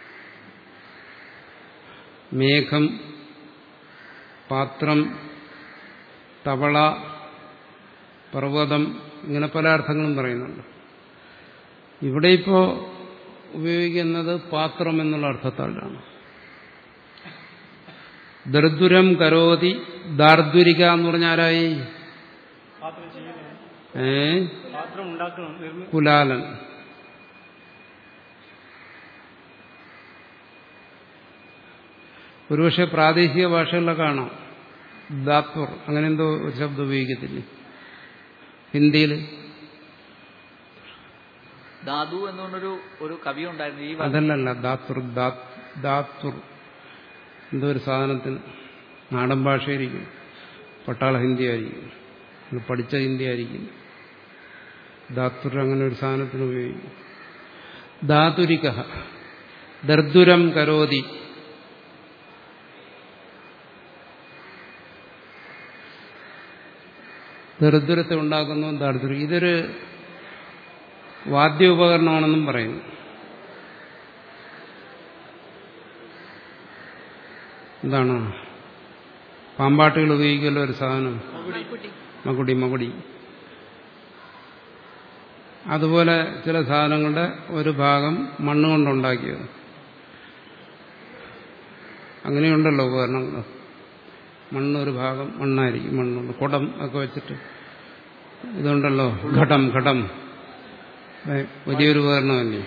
[SPEAKER 2] മേഘം പാത്രം തവള പർവ്വതം ഇങ്ങനെ പല അർത്ഥങ്ങളും പറയുന്നുണ്ട് ഇവിടെ ഇപ്പോ ഉപയോഗിക്കുന്നത് പാത്രം എന്നുള്ള അർത്ഥത്താലാണ് ദർദുരം കരോതി ദാർദുരിക എന്ന് പറഞ്ഞ ആരായി
[SPEAKER 4] പാത്രം ചെയ്യുന്നു
[SPEAKER 2] ഏ
[SPEAKER 4] പാത്രം ഉണ്ടാക്കണം നിർമ്മി
[SPEAKER 2] കുലാലൻ ഒരുപക്ഷെ പ്രാദേശിക ഭാഷകളിലൊക്കെ കാണാം ദാത്വർ അങ്ങനെ എന്തോ ഒരു ശബ്ദം ഉപയോഗിക്കത്തില്ലേ ഹിന്ദിയിൽ
[SPEAKER 3] ധാതു എന്നുകൊണ്ടൊരു ഒരു കവി ഉണ്ടായിരുന്നു ഈ വാ-
[SPEAKER 2] അതല്ലല്ല ദാത്തുർ ദാ- ദാത്തുർ എന്തോ ഒരു സാധനത്തിന് നാടൻ ഭാഷയായിരിക്കും പട്ടാള ഹിന്ദി ആയിരിക്കും അത് പഠിച്ച ഹിന്ദി ആയിരിക്കും ധാത്തുർ അങ്ങനെ ഒരു സാധനത്തിന് ഉപയോഗിക്കും ധാതുരിക ദർദുരം കരോതി ദർദുരത്തെ ഉണ്ടാക്കുന്നു ദാർദുര ഇതൊരു വാദ്യോപകരണമാണെന്നും പറയുന്നു എന്താണ് പാമ്പാട്ടുകൾ ഉപയോഗിക്കുമല്ലോ ഒരു സാധനം
[SPEAKER 1] കുട്ടി
[SPEAKER 2] മകുടി മകുടി അതുപോലെ ചില സാധനങ്ങളുടെ ഒരു ഭാഗം മണ്ണ് കൊണ്ടുണ്ടാക്കിയത് അങ്ങനെയുണ്ടല്ലോ ഉപകരണങ്ങൾ മണ്ണ് ഒരു ഭാഗം മണ്ണായിരിക്കും മണ്ണുണ്ട് കുടം ഒക്കെ വെച്ചിട്ട് ഇതുണ്ടല്ലോ ഘടം ഘടം ഏ, വലിയൊരു ഉപകരണമല്ലേ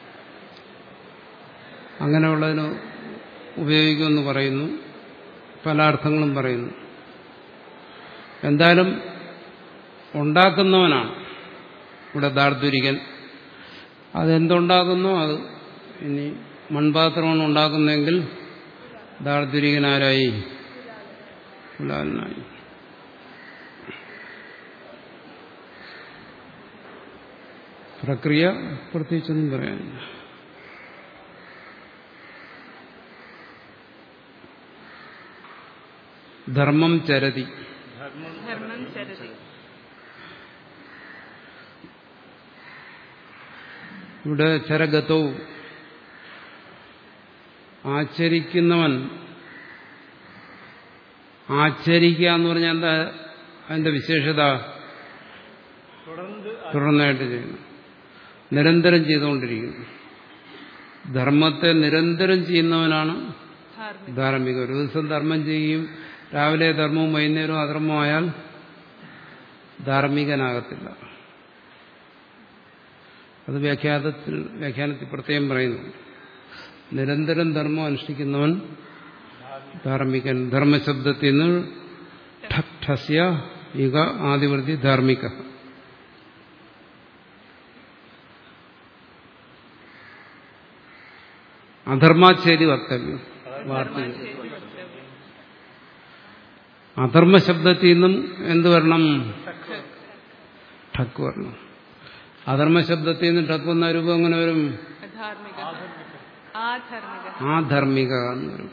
[SPEAKER 2] അങ്ങനെയുള്ളതിന് ഉപയോഗിക്കുമെന്ന് പറയുന്നു പല അർത്ഥങ്ങളും പറയുന്നു എന്തായാലും ഉണ്ടാക്കുന്നവനാണ് ഇവിടെ ദാർദുരികൻ അതെന്തുണ്ടാക്കുന്നോ അത് ഇനി മൺപാത്രമാണ് ഉണ്ടാക്കുന്നതെങ്കിൽ ദാർദുരികനാരായി കുലാലനായി പ്രക്രിയ പ്രത്യേകിച്ചൊന്നും പറയാനില്ല ധർമ്മം ചരതി
[SPEAKER 4] ധർമ്മം
[SPEAKER 1] ധർമ്മം ചരതി
[SPEAKER 2] ഇവിടെ ചരഗതവും ആചരിക്കുന്നവൻ ആചരിക്കുക എന്ന് പറഞ്ഞാൽ എന്താ അതിന്റെ വിശേഷത
[SPEAKER 4] തുടർന്ന്
[SPEAKER 2] തുടർന്നായിട്ട് ചെയ്യുന്നു നിരന്തരം ചെയ്തുകൊണ്ടിരിക്കുന്നു ധർമ്മത്തെ നിരന്തരം ചെയ്യുന്നവനാണ്
[SPEAKER 1] ധാർമ്മിക
[SPEAKER 2] ധാർമ്മിക ഒരു ദിവസം ധർമ്മം ചെയ്യും രാവിലെ ധർമ്മവും വൈകുന്നേരവും അധർമ്മമായാൽ ധാർമ്മികനാകത്തില്ല അത് വ്യാഖ്യാനത്തിൽ വ്യാഖ്യാനത്തിൽ പ്രത്യേകം പറയുന്നു നിരന്തരം ധർമ്മം അനുഷ്ഠിക്കുന്നവൻ ധാർമ്മികൻ ധർമ്മശബ്ദത്തിൽ നിന്ന് ഠക് ഠസ്യ യുഗ ആദിവൃത്തി ധാർമ്മിക അധർമാച്ചേരി വക്തവ്യം വാർത്തകൾ അധർമ്മശബ്ദത്തിൽ നിന്നും എന്ത് വരണം ഠക്ക് വരണം അധർമ്മശബ്ദത്തിൽ നിന്ന് ഠക്ക് വന്ന രൂപം അങ്ങനെ വരും
[SPEAKER 1] അധാർമിക ആധർമിക
[SPEAKER 2] ആധർമ്മിക എന്ന് വരും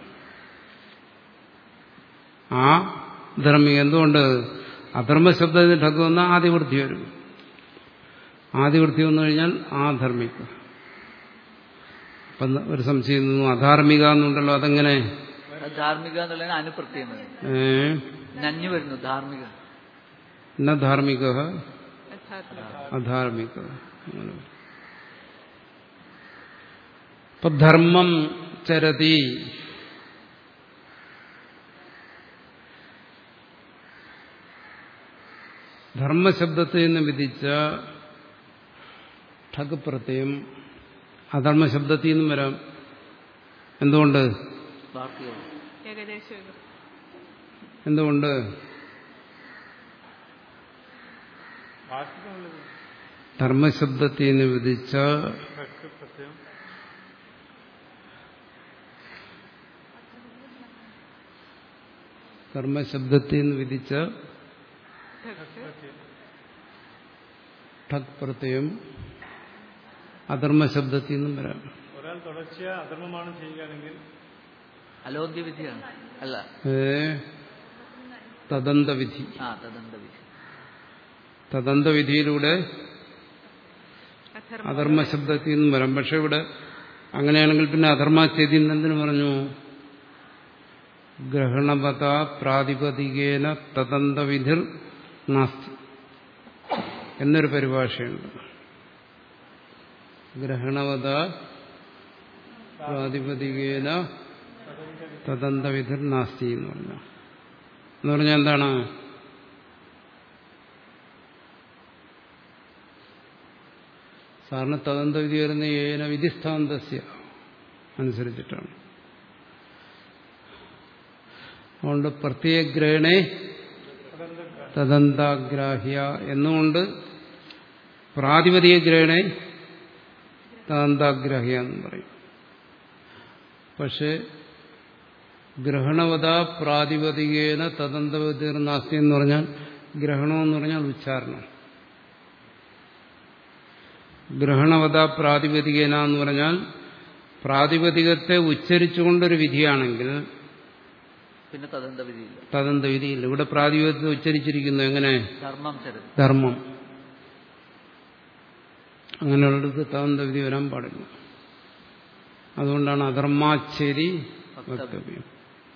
[SPEAKER 2] ആ ധർമ്മിക എന്തുകൊണ്ട് അധർമ്മശബ്ദത്തിൽ ഠക്ക് വന്ന ആദിവൃത്തി വരും ആദിവൃത്തി വന്നു കഴിഞ്ഞാൽ ആധർമ്മിക അപ്പം ഒരു സംശയം തോന്നുന്നു അധാർമിക എന്നുണ്ടല്ലോ അതെങ്ങനെ
[SPEAKER 3] അത് ധാർമ്മിക എന്നുള്ളതിന് അനുപ്രത്യം വരും.
[SPEAKER 2] ഏ
[SPEAKER 3] നഞ്ഞു വരുന്നു ധാർമ്മിക
[SPEAKER 2] ന ധാർമ്മിക
[SPEAKER 1] അധാർമിക
[SPEAKER 2] അധാർമിക അങ്ങനെ വരും. ഇപ്പൊ ധർമ്മം ചരതി ധർമ്മശബ്ദത്തിൽ നിന്ന് വിധിച്ച ഠഗ് പ്രത്യയം അധർമ്മശബ്ദത്തിൽ നിന്നും വരാം എന്തുകൊണ്ട്
[SPEAKER 3] വാർത്തകൾ
[SPEAKER 1] ഏകദേശം ഇത്.
[SPEAKER 2] എന്തുകൊണ്ട്
[SPEAKER 4] വാർത്തകമുള്ളത്
[SPEAKER 2] ധർമ്മശബ്ദത്തിൽ നിന്ന് വിധിച്ച
[SPEAKER 4] ഹ്രസ്വ പ്രത്യയം
[SPEAKER 2] ധർമ്മശബ്ദത്തിൽ നിന്ന് വിധിച്ച
[SPEAKER 1] ധക്ക്
[SPEAKER 4] പ്രത്യയം
[SPEAKER 2] ഠക് പ്രത്യയം അധർമ്മശബ്ദത്തിൽ നിന്നും വരാം
[SPEAKER 4] ഒരാൾ തുടർച്ചയ അധർമ്മമാണ് ചെയ്യുകയാണെങ്കിൽ
[SPEAKER 3] അലോന്ത്യ വിധിയാണ് അല്ല
[SPEAKER 2] ഏ തദന്തവിധി
[SPEAKER 3] ആ തദന്ത വിധി
[SPEAKER 2] തദന്തവിധിയിലൂടെ
[SPEAKER 1] അധർമ്മ
[SPEAKER 2] അധർമ്മശബ്ദത്തിൽ നിന്നും വരാം പക്ഷെ ഇവിടെ അങ്ങനെയാണെങ്കിൽ പിന്നെ അധർമാചേതി എന്തിനു പറഞ്ഞു ഗ്രഹണപത പ്രാതിപതികേന തദന്തവിധിർ നാസ്തി എന്നൊരു പരിഭാഷയുണ്ട് ഗ്രഹണവത പ്രാതിപതികേന തദന്തവിധിർ നാസ്തി എന്ന് പറഞ്ഞു എന്ന് പറഞ്ഞാൽ എന്താണ് സാറിന് തദന്തവിധി വരുന്ന ഏന വിധിസ്ഥാന്തസ്യ അനുസരിച്ചിട്ടാണ് അതുകൊണ്ട് പ്രത്യേക ഗ്രഹണേ തദന്താഗ്രാഹ്യ എന്നുകൊണ്ട് പ്രാതിപതിക ഗ്രഹണേ തദന്താഗ്രാഹ്യ എന്ന് പറയും പക്ഷെ ഗ്രഹണവത പ്രാതിപതികേന തദന്തവിധിർ നാസ്തി എന്ന് പറഞ്ഞാൽ ഗ്രഹണം എന്ന് പറഞ്ഞാൽ ഉച്ചാരണം ഗ്രഹണവത പ്രാതിപതികേന എന്ന് പറഞ്ഞാൽ പ്രാതിപതികത്തെ ഉച്ചരിച്ചുകൊണ്ടൊരു വിധിയാണെങ്കിൽ
[SPEAKER 3] പിന്നെ തദന്ത വിധിയില്ല
[SPEAKER 2] തദന്ത വിധിയില്ല ഇവിടെ പ്രാതിപതികത്തെ ഉച്ചരിച്ചിരിക്കുന്നു എങ്ങനെ
[SPEAKER 3] ധർമ്മം ചരത്
[SPEAKER 2] ധർമ്മം അങ്ങനെയുള്ളിടത്ത് തദന്ത വിധി വരാൻ പാടില്ല അതുകൊണ്ടാണ് അധർമാച്ഛേരി വക്തവ്യം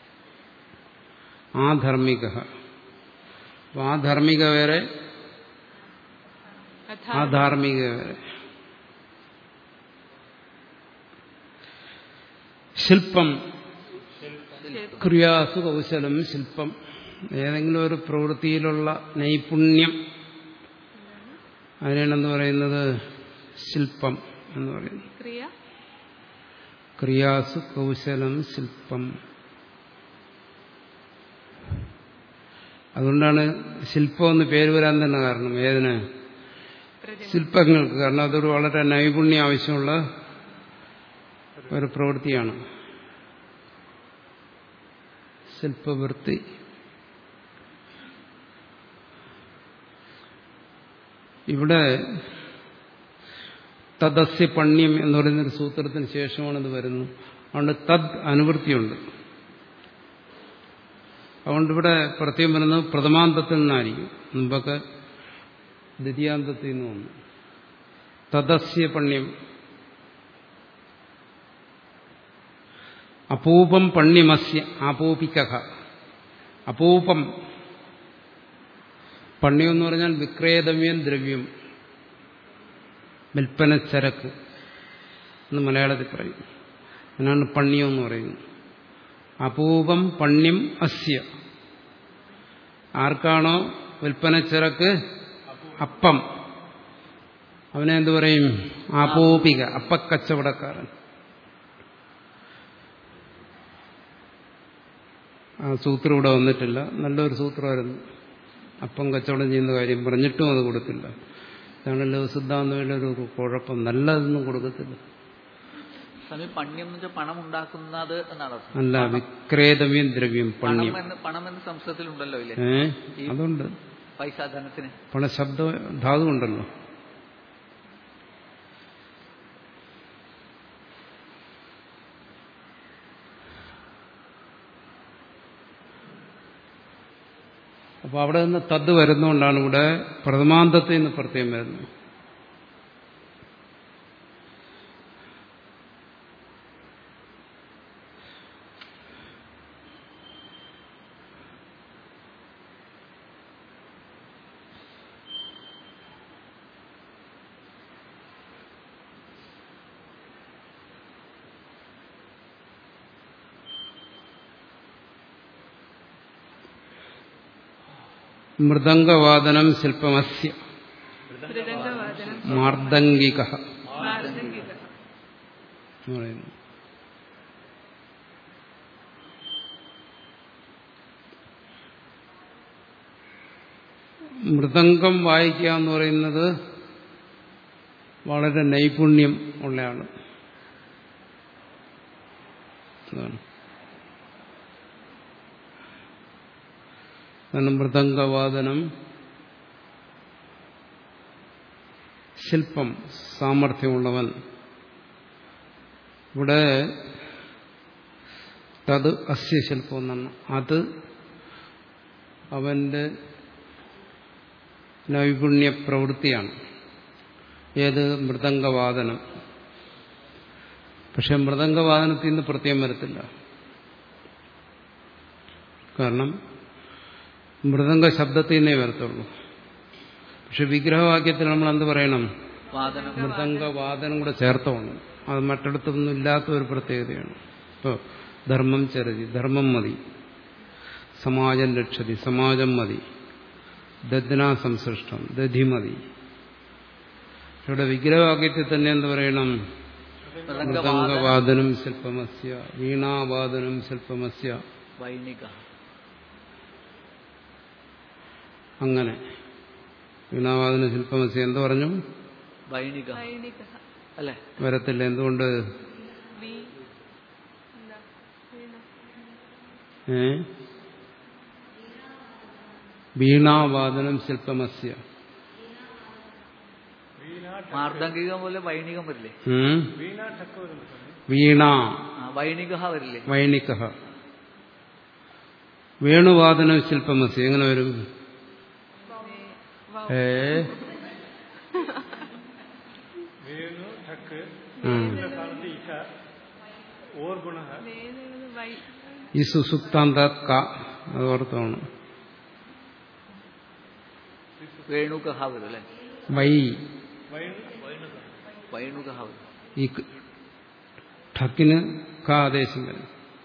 [SPEAKER 2] ആധർമ്മിക അപ്പൊ ആധർമ്മിക വേറെ
[SPEAKER 1] അധാർമിക
[SPEAKER 2] ആധാർമിക വേറെ ശില്പം ക്രിയാസു കൗശലം ശില്പം ഏതെങ്കിലും ഒരു പ്രവൃത്തിയിലുള്ള നൈപുണ്യം അതിനാണെന്ന് പറയുന്നത് ശില്പം എന്ന് പറയുന്നു
[SPEAKER 1] ക്രിയ
[SPEAKER 2] ക്രിയാസു കൗശലം ശില്പം അതുകൊണ്ടാണ് ശില്പം എന്ന് പേര് വരാൻ തന്നെ കാരണം ഏതിന്
[SPEAKER 1] പ്രതിമ
[SPEAKER 2] ശില്പങ്ങൾക്ക് കാരണം അതൊരു വളരെ നൈപുണ്യം ആവശ്യമുള്ള ഒരു പ്രവൃത്തിയാണ് ശില്പവൃത്തി ഇവിടെ തദസ്യ പണ്യം എന്ന് പറയുന്നൊരു സൂത്രത്തിന് ശേഷമാണ് ഇത് വരുന്നത് അതുകൊണ്ട് തദ് അനുവൃത്തിയുണ്ട് അതുകൊണ്ട് ഇവിടെ പ്രത്യേകം വരുന്നത് പ്രഥമാന്തത്തിൽ നിന്നായിരിക്കും മുമ്പൊക്കെ ദ്വിതീയാന്തത്തിൽ നിന്ന് വന്നു തദസ്യ പണ്യം അപൂപം പണ്യമസ്യ ആപോപിക്ക അപൂപം പണ്യം എന്ന് പറഞ്ഞാൽ വിക്രയതമ്യം ദ്രവ്യം വിൽപ്പന ചരക്ക് എന്ന് മലയാളത്തിൽ പറയും അതിനാണ് പണ്യം എന്ന് പറയുന്നത് അപൂപം പണ്യം അസ്യ ആർക്കാണോ വിൽപ്പന ചരക്ക് അപ്പം അവനെ എന്തു പറയും ആപോപിക അപ്പക്കച്ചവടക്കാരൻ ആ സൂത്രം ഇവിടെ വന്നിട്ടില്ല നല്ലൊരു സൂത്രമായിരുന്നു അപ്പം കച്ചവടം ചെയ്യുന്ന കാര്യം പറഞ്ഞിട്ടും അത് കൊടുത്തില്ല ഇതാണല്ലോ സിദ്ധാന്തയുടെ ഒരു കുഴപ്പം നല്ലതൊന്നും കൊടുക്കത്തില്ല
[SPEAKER 3] സ്വാമി പണ്യം എന്ന് വെച്ചാൽ പണം ഉണ്ടാക്കുന്നത് എന്നാണ് അർത്ഥം.
[SPEAKER 2] അല്ല വിക്രേതവ്യം ദ്രവ്യം
[SPEAKER 3] പണം
[SPEAKER 2] പണ്യം
[SPEAKER 3] എന്ന് പണം എന്ന് സംസ്കൃതത്തിലുണ്ടല്ലോ ഇല്ലേ
[SPEAKER 2] ഏ അതുണ്ട്
[SPEAKER 3] പൈസ ധനത്തിന്
[SPEAKER 2] പണശബ്ദ ധാതു ഉണ്ടല്ലോ അപ്പൊ അവിടെ നിന്ന് തദ് വരുന്നതുകൊണ്ടാണ് ഇവിടെ പ്രഥമാന്തത്തിൽ നിന്ന് പ്രത്യേകം വരുന്നത് മൃദംഗവാദനം ശില്പമസ്യ
[SPEAKER 1] മൃദംഗവാദനം
[SPEAKER 2] മാർദംഗിക
[SPEAKER 1] മാർദംഗിക
[SPEAKER 2] എന്ന് പറയുന്നു മൃദംഗം വായിക്കുക എന്ന് പറയുന്നത് വളരെ നൈപുണ്യം ഉള്ളയാണ് അതാണ് കാരണം മൃദംഗവാദനം ശില്പം സാമർഥ്യമുള്ളവൻ ഇവിടെ തത് അസ്യ ശില്പം എന്നാണ് അത് അവന്റെ നൈപുണ്യ പ്രവൃത്തിയാണ് ഏത് മൃദംഗവാദനം പക്ഷെ മൃദംഗവാദനത്തിൽ നിന്ന് പ്രത്യേകം വരത്തില്ല കാരണം മൃദംഗ ശബ്ദത്തിൽ നിന്നേ വരത്തുള്ളൂ പക്ഷെ വിഗ്രഹവാക്യത്തിൽ നമ്മൾ എന്ത് പറയണം
[SPEAKER 3] വാദനം
[SPEAKER 2] മൃദംഗവാദനം കൂടെ ചേർത്തോണം അത് മറ്റിടത്തൊന്നും ഇല്ലാത്ത ഒരു പ്രത്യേകതയാണ് ഇപ്പോൾ ധർമ്മം ചരതി ധർമ്മം മതി സമാജം രക്ഷതി സമാജം മതി ദദ്നാ സംസൃഷ്ടം ദധി മതി ഇവിടെ വിഗ്രഹവാക്യത്തിൽ തന്നെ എന്ത് പറയണം മൃദംഗവാദനം ശില്പമസ്യ വീണാവാദനം ശില്പമസ്യ
[SPEAKER 3] വൈണിക
[SPEAKER 2] അങ്ങനെ വീണാവാദന ശില്പമസ്യ എന്ത് പറഞ്ഞു
[SPEAKER 3] വൈണിക
[SPEAKER 1] സൈനിക
[SPEAKER 3] അല്ലേ
[SPEAKER 2] വരത്തില്ല എന്തുകൊണ്ട്
[SPEAKER 1] വി എന്താ വീണ
[SPEAKER 2] ഏ വീണാവാദനം ശില്പമസ്യ
[SPEAKER 3] മാർദ്ദംഗികം പോലെ വൈണികം വരില്ലേ
[SPEAKER 2] ഉം?
[SPEAKER 4] വീണ ടക്ക് വരുന്നു സ്വാമി
[SPEAKER 2] വീണ
[SPEAKER 3] ആ, വൈണിക വരില്ലേ
[SPEAKER 2] വൈണിക വേണുവാദനം ശില്പമസ്യ എങ്ങനെ വരും
[SPEAKER 1] വൗ
[SPEAKER 2] ഏ
[SPEAKER 4] വേണു ടക്ക്
[SPEAKER 2] ഉം.
[SPEAKER 4] സ്ഥാനത്ത് ഇക്ക ഓർ ഗുണ
[SPEAKER 1] വേദന വൈ
[SPEAKER 2] ഈ സുസുക്താന്ത ക അത് ഓർത്താണ്
[SPEAKER 3] വേണുക വരും അല്ലേ
[SPEAKER 2] വൈ
[SPEAKER 3] വൈണുക വരും
[SPEAKER 2] ഈ ക- ഠക്കിന് ക ആദേശം വരും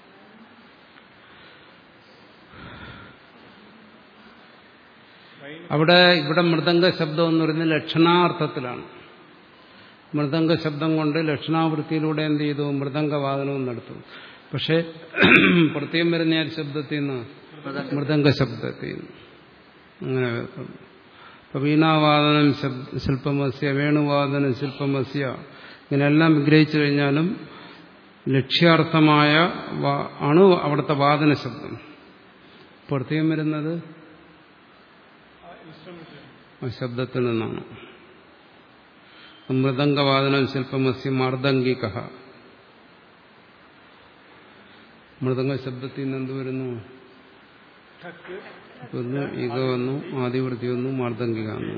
[SPEAKER 2] അവിടെ ഇവിടെ മൃദംഗ ശബ്ദം എന്ന് പറയുന്നത് ലക്ഷണാർത്ഥത്തിലാണ് മൃദംഗ ശബ്ദം കൊണ്ട് ലക്ഷണാവൃത്തിയിലൂടെ എന്ത് ചെയ്തു മൃദംഗവാദനവും നടത്തും പക്ഷെ പ്രത്യേകം വരുന്ന ആ ശബ്ദത്തിൽ നിന്ന് മൃദംഗ ശബ്ദത്തിൽ നിന്ന് അങ്ങനെ വരുത്തുന്നു അപ്പൊ വീണാവാദനം ശബ്- ശില്പമസ്യ വേണുവാദനം ശില്പമസ്യ ഇങ്ങനെയെല്ലാം വിഗ്രഹിച്ചു കഴിഞ്ഞാലും ലക്ഷ്യാർത്ഥമായ വാ- ആണ് അവിടുത്തെ വാദന ശബ്ദം പ്രത്യേകം വരുന്നത് ആ ശബ്ദത്തിൽ നിന്നാണ് മൃദംഗവാദനം ശില്പമസ്യ മാർദ്ദംഗിക മൃദംഗ ശബ്ദത്തിൽ നിന്ന് എന്ത് വരുന്നു
[SPEAKER 4] ടക്ക്
[SPEAKER 2] വന്നു ഈഗ വന്നു ആദിവൃത്തി വന്നു മാർദ്ദംഗിക വന്നു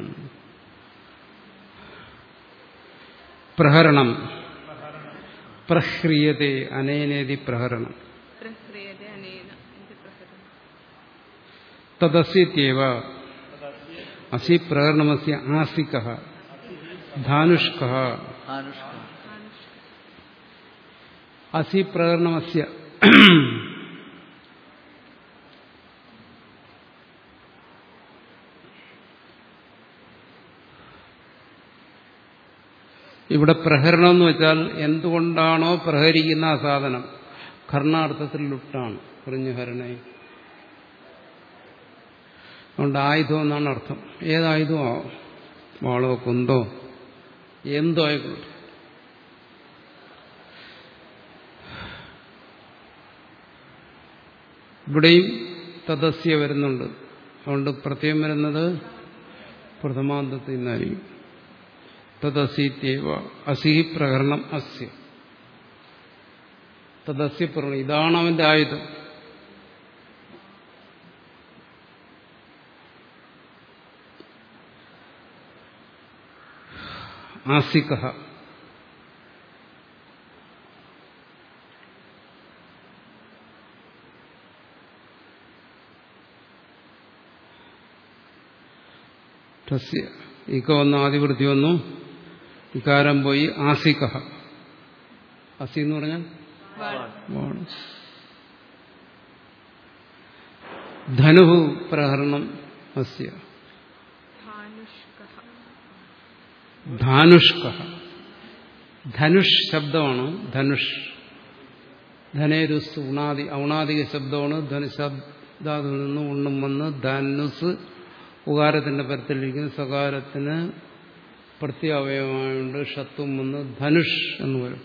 [SPEAKER 2] പ്രഹരണം പ്രഹ്രിയത്തെ അനേനേതി പ്രഹരണം
[SPEAKER 1] പ്രഹ്രിയത്തെ അനേന ഇത് പ്രഹരണം
[SPEAKER 2] തദസ്യത്യവ അസി പ്രകരണമസ്യ ആസിക ധാനുഷ്ക
[SPEAKER 3] ആനുഷ്ക
[SPEAKER 2] അസി പ്രകരണമസ്യ ഇവിടെ പ്രഹരണം എന്ന് വെച്ചാൽ എന്തുകൊണ്ടാണോ പ്രഹരിക്കുന്ന ആ സാധനം കർണാർത്ഥത്തിൽ ലുട്ടാണ് കുറിഞ്ഞു ഹരണേ അതുകൊണ്ട് ആയുധം എന്നാണ് അർത്ഥം ഏതായുധമോ വാളോ കുന്തോ എന്തോ ആയിക്കോട്ടെ ഇവിടെയും തദസ്യ വരുന്നുണ്ട് അതുകൊണ്ട് പ്രത്യേകം വരുന്നത് പ്രഥമാന്തത്തിൽ നിന്നായിരിക്കും തദസീത്യവ അസി പ്രകരണം അസ്യ തദസ്യ പ്രകരണം ഇതാണ് അവന്റെ ആയുധം ആസിക തസ്യ ഇക്ക വന്നു ആദിവൃത്തി വന്നു ഇക്കാരം പോയി ആസിക അസി എന്ന് പറഞ്ഞാൽ വാൾ ധനുഹു പ്രഹരണം അസ്യ
[SPEAKER 1] ധാനുഷ്ക
[SPEAKER 2] ധാനുഷ്ക ധനുഷ് ശബ്ദമാണ് ധനുഷ് ധനേരുസ് ഉണാദി ഔണാദിക ശബ്ദമാണ് ധനുശബ്ദാതിൽ നിന്ന് ഉണ്ണും വന്ന് ധനുസ് ഉകാരത്തിന്റെ പരത്തിലിരിക്കുന്ന സകാരത്തിന് പ്രത്യാവയവമായുണ്ട് ഷത്വം വന്ന് ധനുഷ് എന്ന് വരും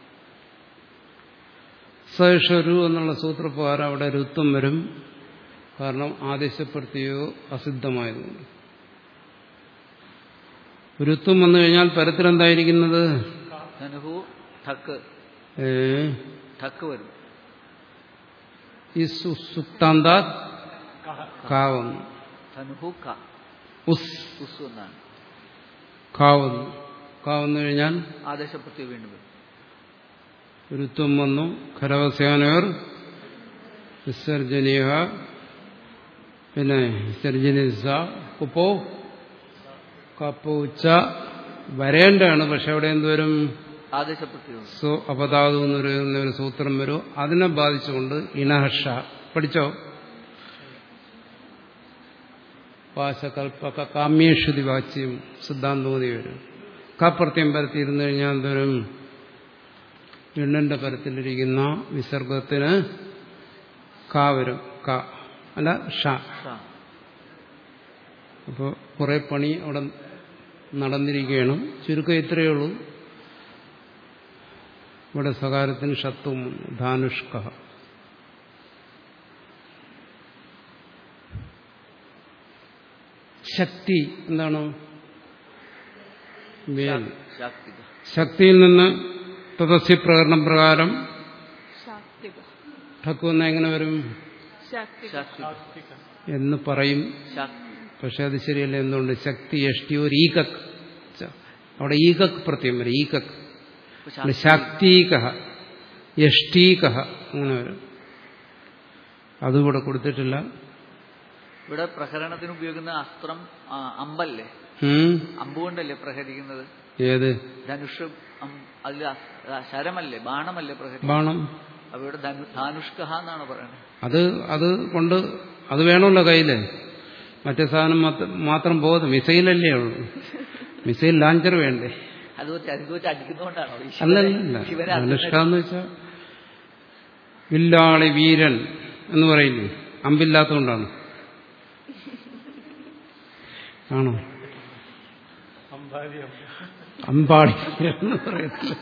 [SPEAKER 2] സഷരു എന്നുള്ള സൂത്രപ്രകാരം അവിടെ രുത്വം വരും കാരണം ആദേശപ്പെടുത്തിയോ അസിദ്ധമായതുകൊണ്ട് രുത്വം വന്നു കഴിഞ്ഞാൽ പരത്തിലെന്തായിരിക്കുന്നത്
[SPEAKER 3] ധനുഹു ഠക്ക്
[SPEAKER 2] ഏ,
[SPEAKER 3] ഠക്ക് വരും
[SPEAKER 2] ഈ സുക്താന്താ കാവന്നു
[SPEAKER 3] ധനുഹു ക
[SPEAKER 2] ഉസ്
[SPEAKER 3] ഉസ് എന്നാണ്
[SPEAKER 2] കാവന്നു കാവന്നു കഴിഞ്ഞാൽ
[SPEAKER 3] ആദേശപ്രത്യം വീണ്ടും വരും
[SPEAKER 2] ഋത്വം വന്നു ഖരവസ്യാനോർ വിസർജനീയ പിന്നെ വിസർജനിസ കുപ്പോ കപ്പൂച്ച വരേണ്ടതാണ് പക്ഷെ അവിടെ എന്തുവരും
[SPEAKER 3] ആദേശപ്രത്യോഗം
[SPEAKER 2] സോ അപതാതു എന്ന് പറയുന്ന ഒരു സൂത്രം വരും അതിനെ ബാധിച്ചുകൊണ്ട് ഇനഹർഷ പഠിച്ചോ പാശകൽപ്പക കാമ്യേഷുതി വാച്യം സിദ്ധാന്തമതി വരും കപ്രത്യം പരത്തിയിരുന്നു കഴിഞ്ഞാൽ എന്തോരും എണ്ണന്റെ പരത്തിലിരിക്കുന്ന വിസർഗത്തിന് ക വരും ക അല്ല ഷ
[SPEAKER 3] ഷ.
[SPEAKER 2] അപ്പോൾ കുറെ പണി അവിടെ നടന്നിരിക്കുകയാണ് ചുരുക്കം ഇത്രയേ ഉള്ളൂ ഇവിടെ സകാരത്തിന് ഷത്വം വന്നു. ധാനുഷ്ക ശക്തി എന്താണ് വേൽ
[SPEAKER 3] ശാക്തിക
[SPEAKER 2] ശക്തിയിൽ നിന്ന് തദസ്യ പ്രകടനം പ്രകാരം
[SPEAKER 1] ശാക്തിക
[SPEAKER 2] ഠക്കു എന്ന എങ്ങനെ വരും
[SPEAKER 1] ശാക്തിക
[SPEAKER 3] ശാക്തിക
[SPEAKER 2] എന്ന് പറയും
[SPEAKER 3] ശാക്തി
[SPEAKER 2] പക്ഷെ അത് ശരിയല്ല എന്തുകൊണ്ട് ശക്തി യഷ്ടി ഒരു ഈകക് ച- അവിടെ ഈകക് പ്രത്യം വരും ഈകക്
[SPEAKER 3] ഇപ്പൊ ശാക്തി-
[SPEAKER 2] ശാക്തീക യഷ്ടീക അങ്ങനെ വരും അതും ഇവിടെ കൊടുത്തിട്ടില്ല
[SPEAKER 3] ഇവിടെ പ്രഹരണത്തിന് ഉപയോഗിക്കുന്ന അസ്ത്രം ആ, അമ്പല്ലേ
[SPEAKER 2] ഉം.
[SPEAKER 3] അമ്പ് കൊണ്ടല്ലേ പ്രഹരിക്കുന്നത്
[SPEAKER 2] ഏത്
[SPEAKER 3] ധനുഷ് അം- അതിൽ അസ്- ആ, ശരമല്ലേ ബാണമല്ലേ പ്രഹരിക്കുന്നത്
[SPEAKER 2] ബാണം
[SPEAKER 3] അപ്പൊ ഇവിടെ ധനു- ധാനുഷ്കഹ എന്നാണ് പറയുന്നത്
[SPEAKER 2] അത് അത് കൊണ്ട് അത് വേണമല്ലോ കയ്യില് മറ്റേ സാധനം മാത്ര- മാത്രം പോകുന്നത് മിസൈലല്ലേ ഉള്ളൂ മിസൈൽ ലാഞ്ചർ വേണ്ടേ
[SPEAKER 3] അത് വെച്ച് അത് വെച്ച് അടിക്കുന്നതുകൊണ്ടാണോ ഈ
[SPEAKER 2] അല്ലല്ല
[SPEAKER 3] ശിവനെ- ശിവനെ
[SPEAKER 2] ധനുഷ്ക എന്ന് വെച്ചാൽ വില്ലാളി വീരൻ എന്ന് പറയില്ലേ അമ്പില്ലാത്തതുകൊണ്ടാണ് ആണോ
[SPEAKER 4] അമ്പാരി
[SPEAKER 2] അമ്പാടി എന്ന് പറയത്തില്ല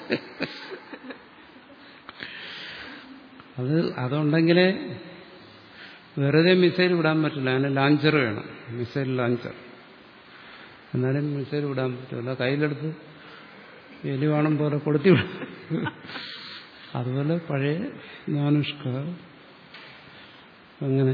[SPEAKER 2] അത് അതുണ്ടെങ്കിലേ വെറുതെ മിസൈൽ വിടാൻ പറ്റില്ല അതിന് ലാഞ്ചർ വേണം മിസൈൽ ലാഞ്ചർ എന്നാലും മിസൈൽ വിടാൻ പറ്റില്ല കയ്യിലെടുത്ത് എലി വേണം പോലെ കൊടുത്തി വിടും അതുപോലെ പഴയ ധാനുഷ്ക അങ്ങനെ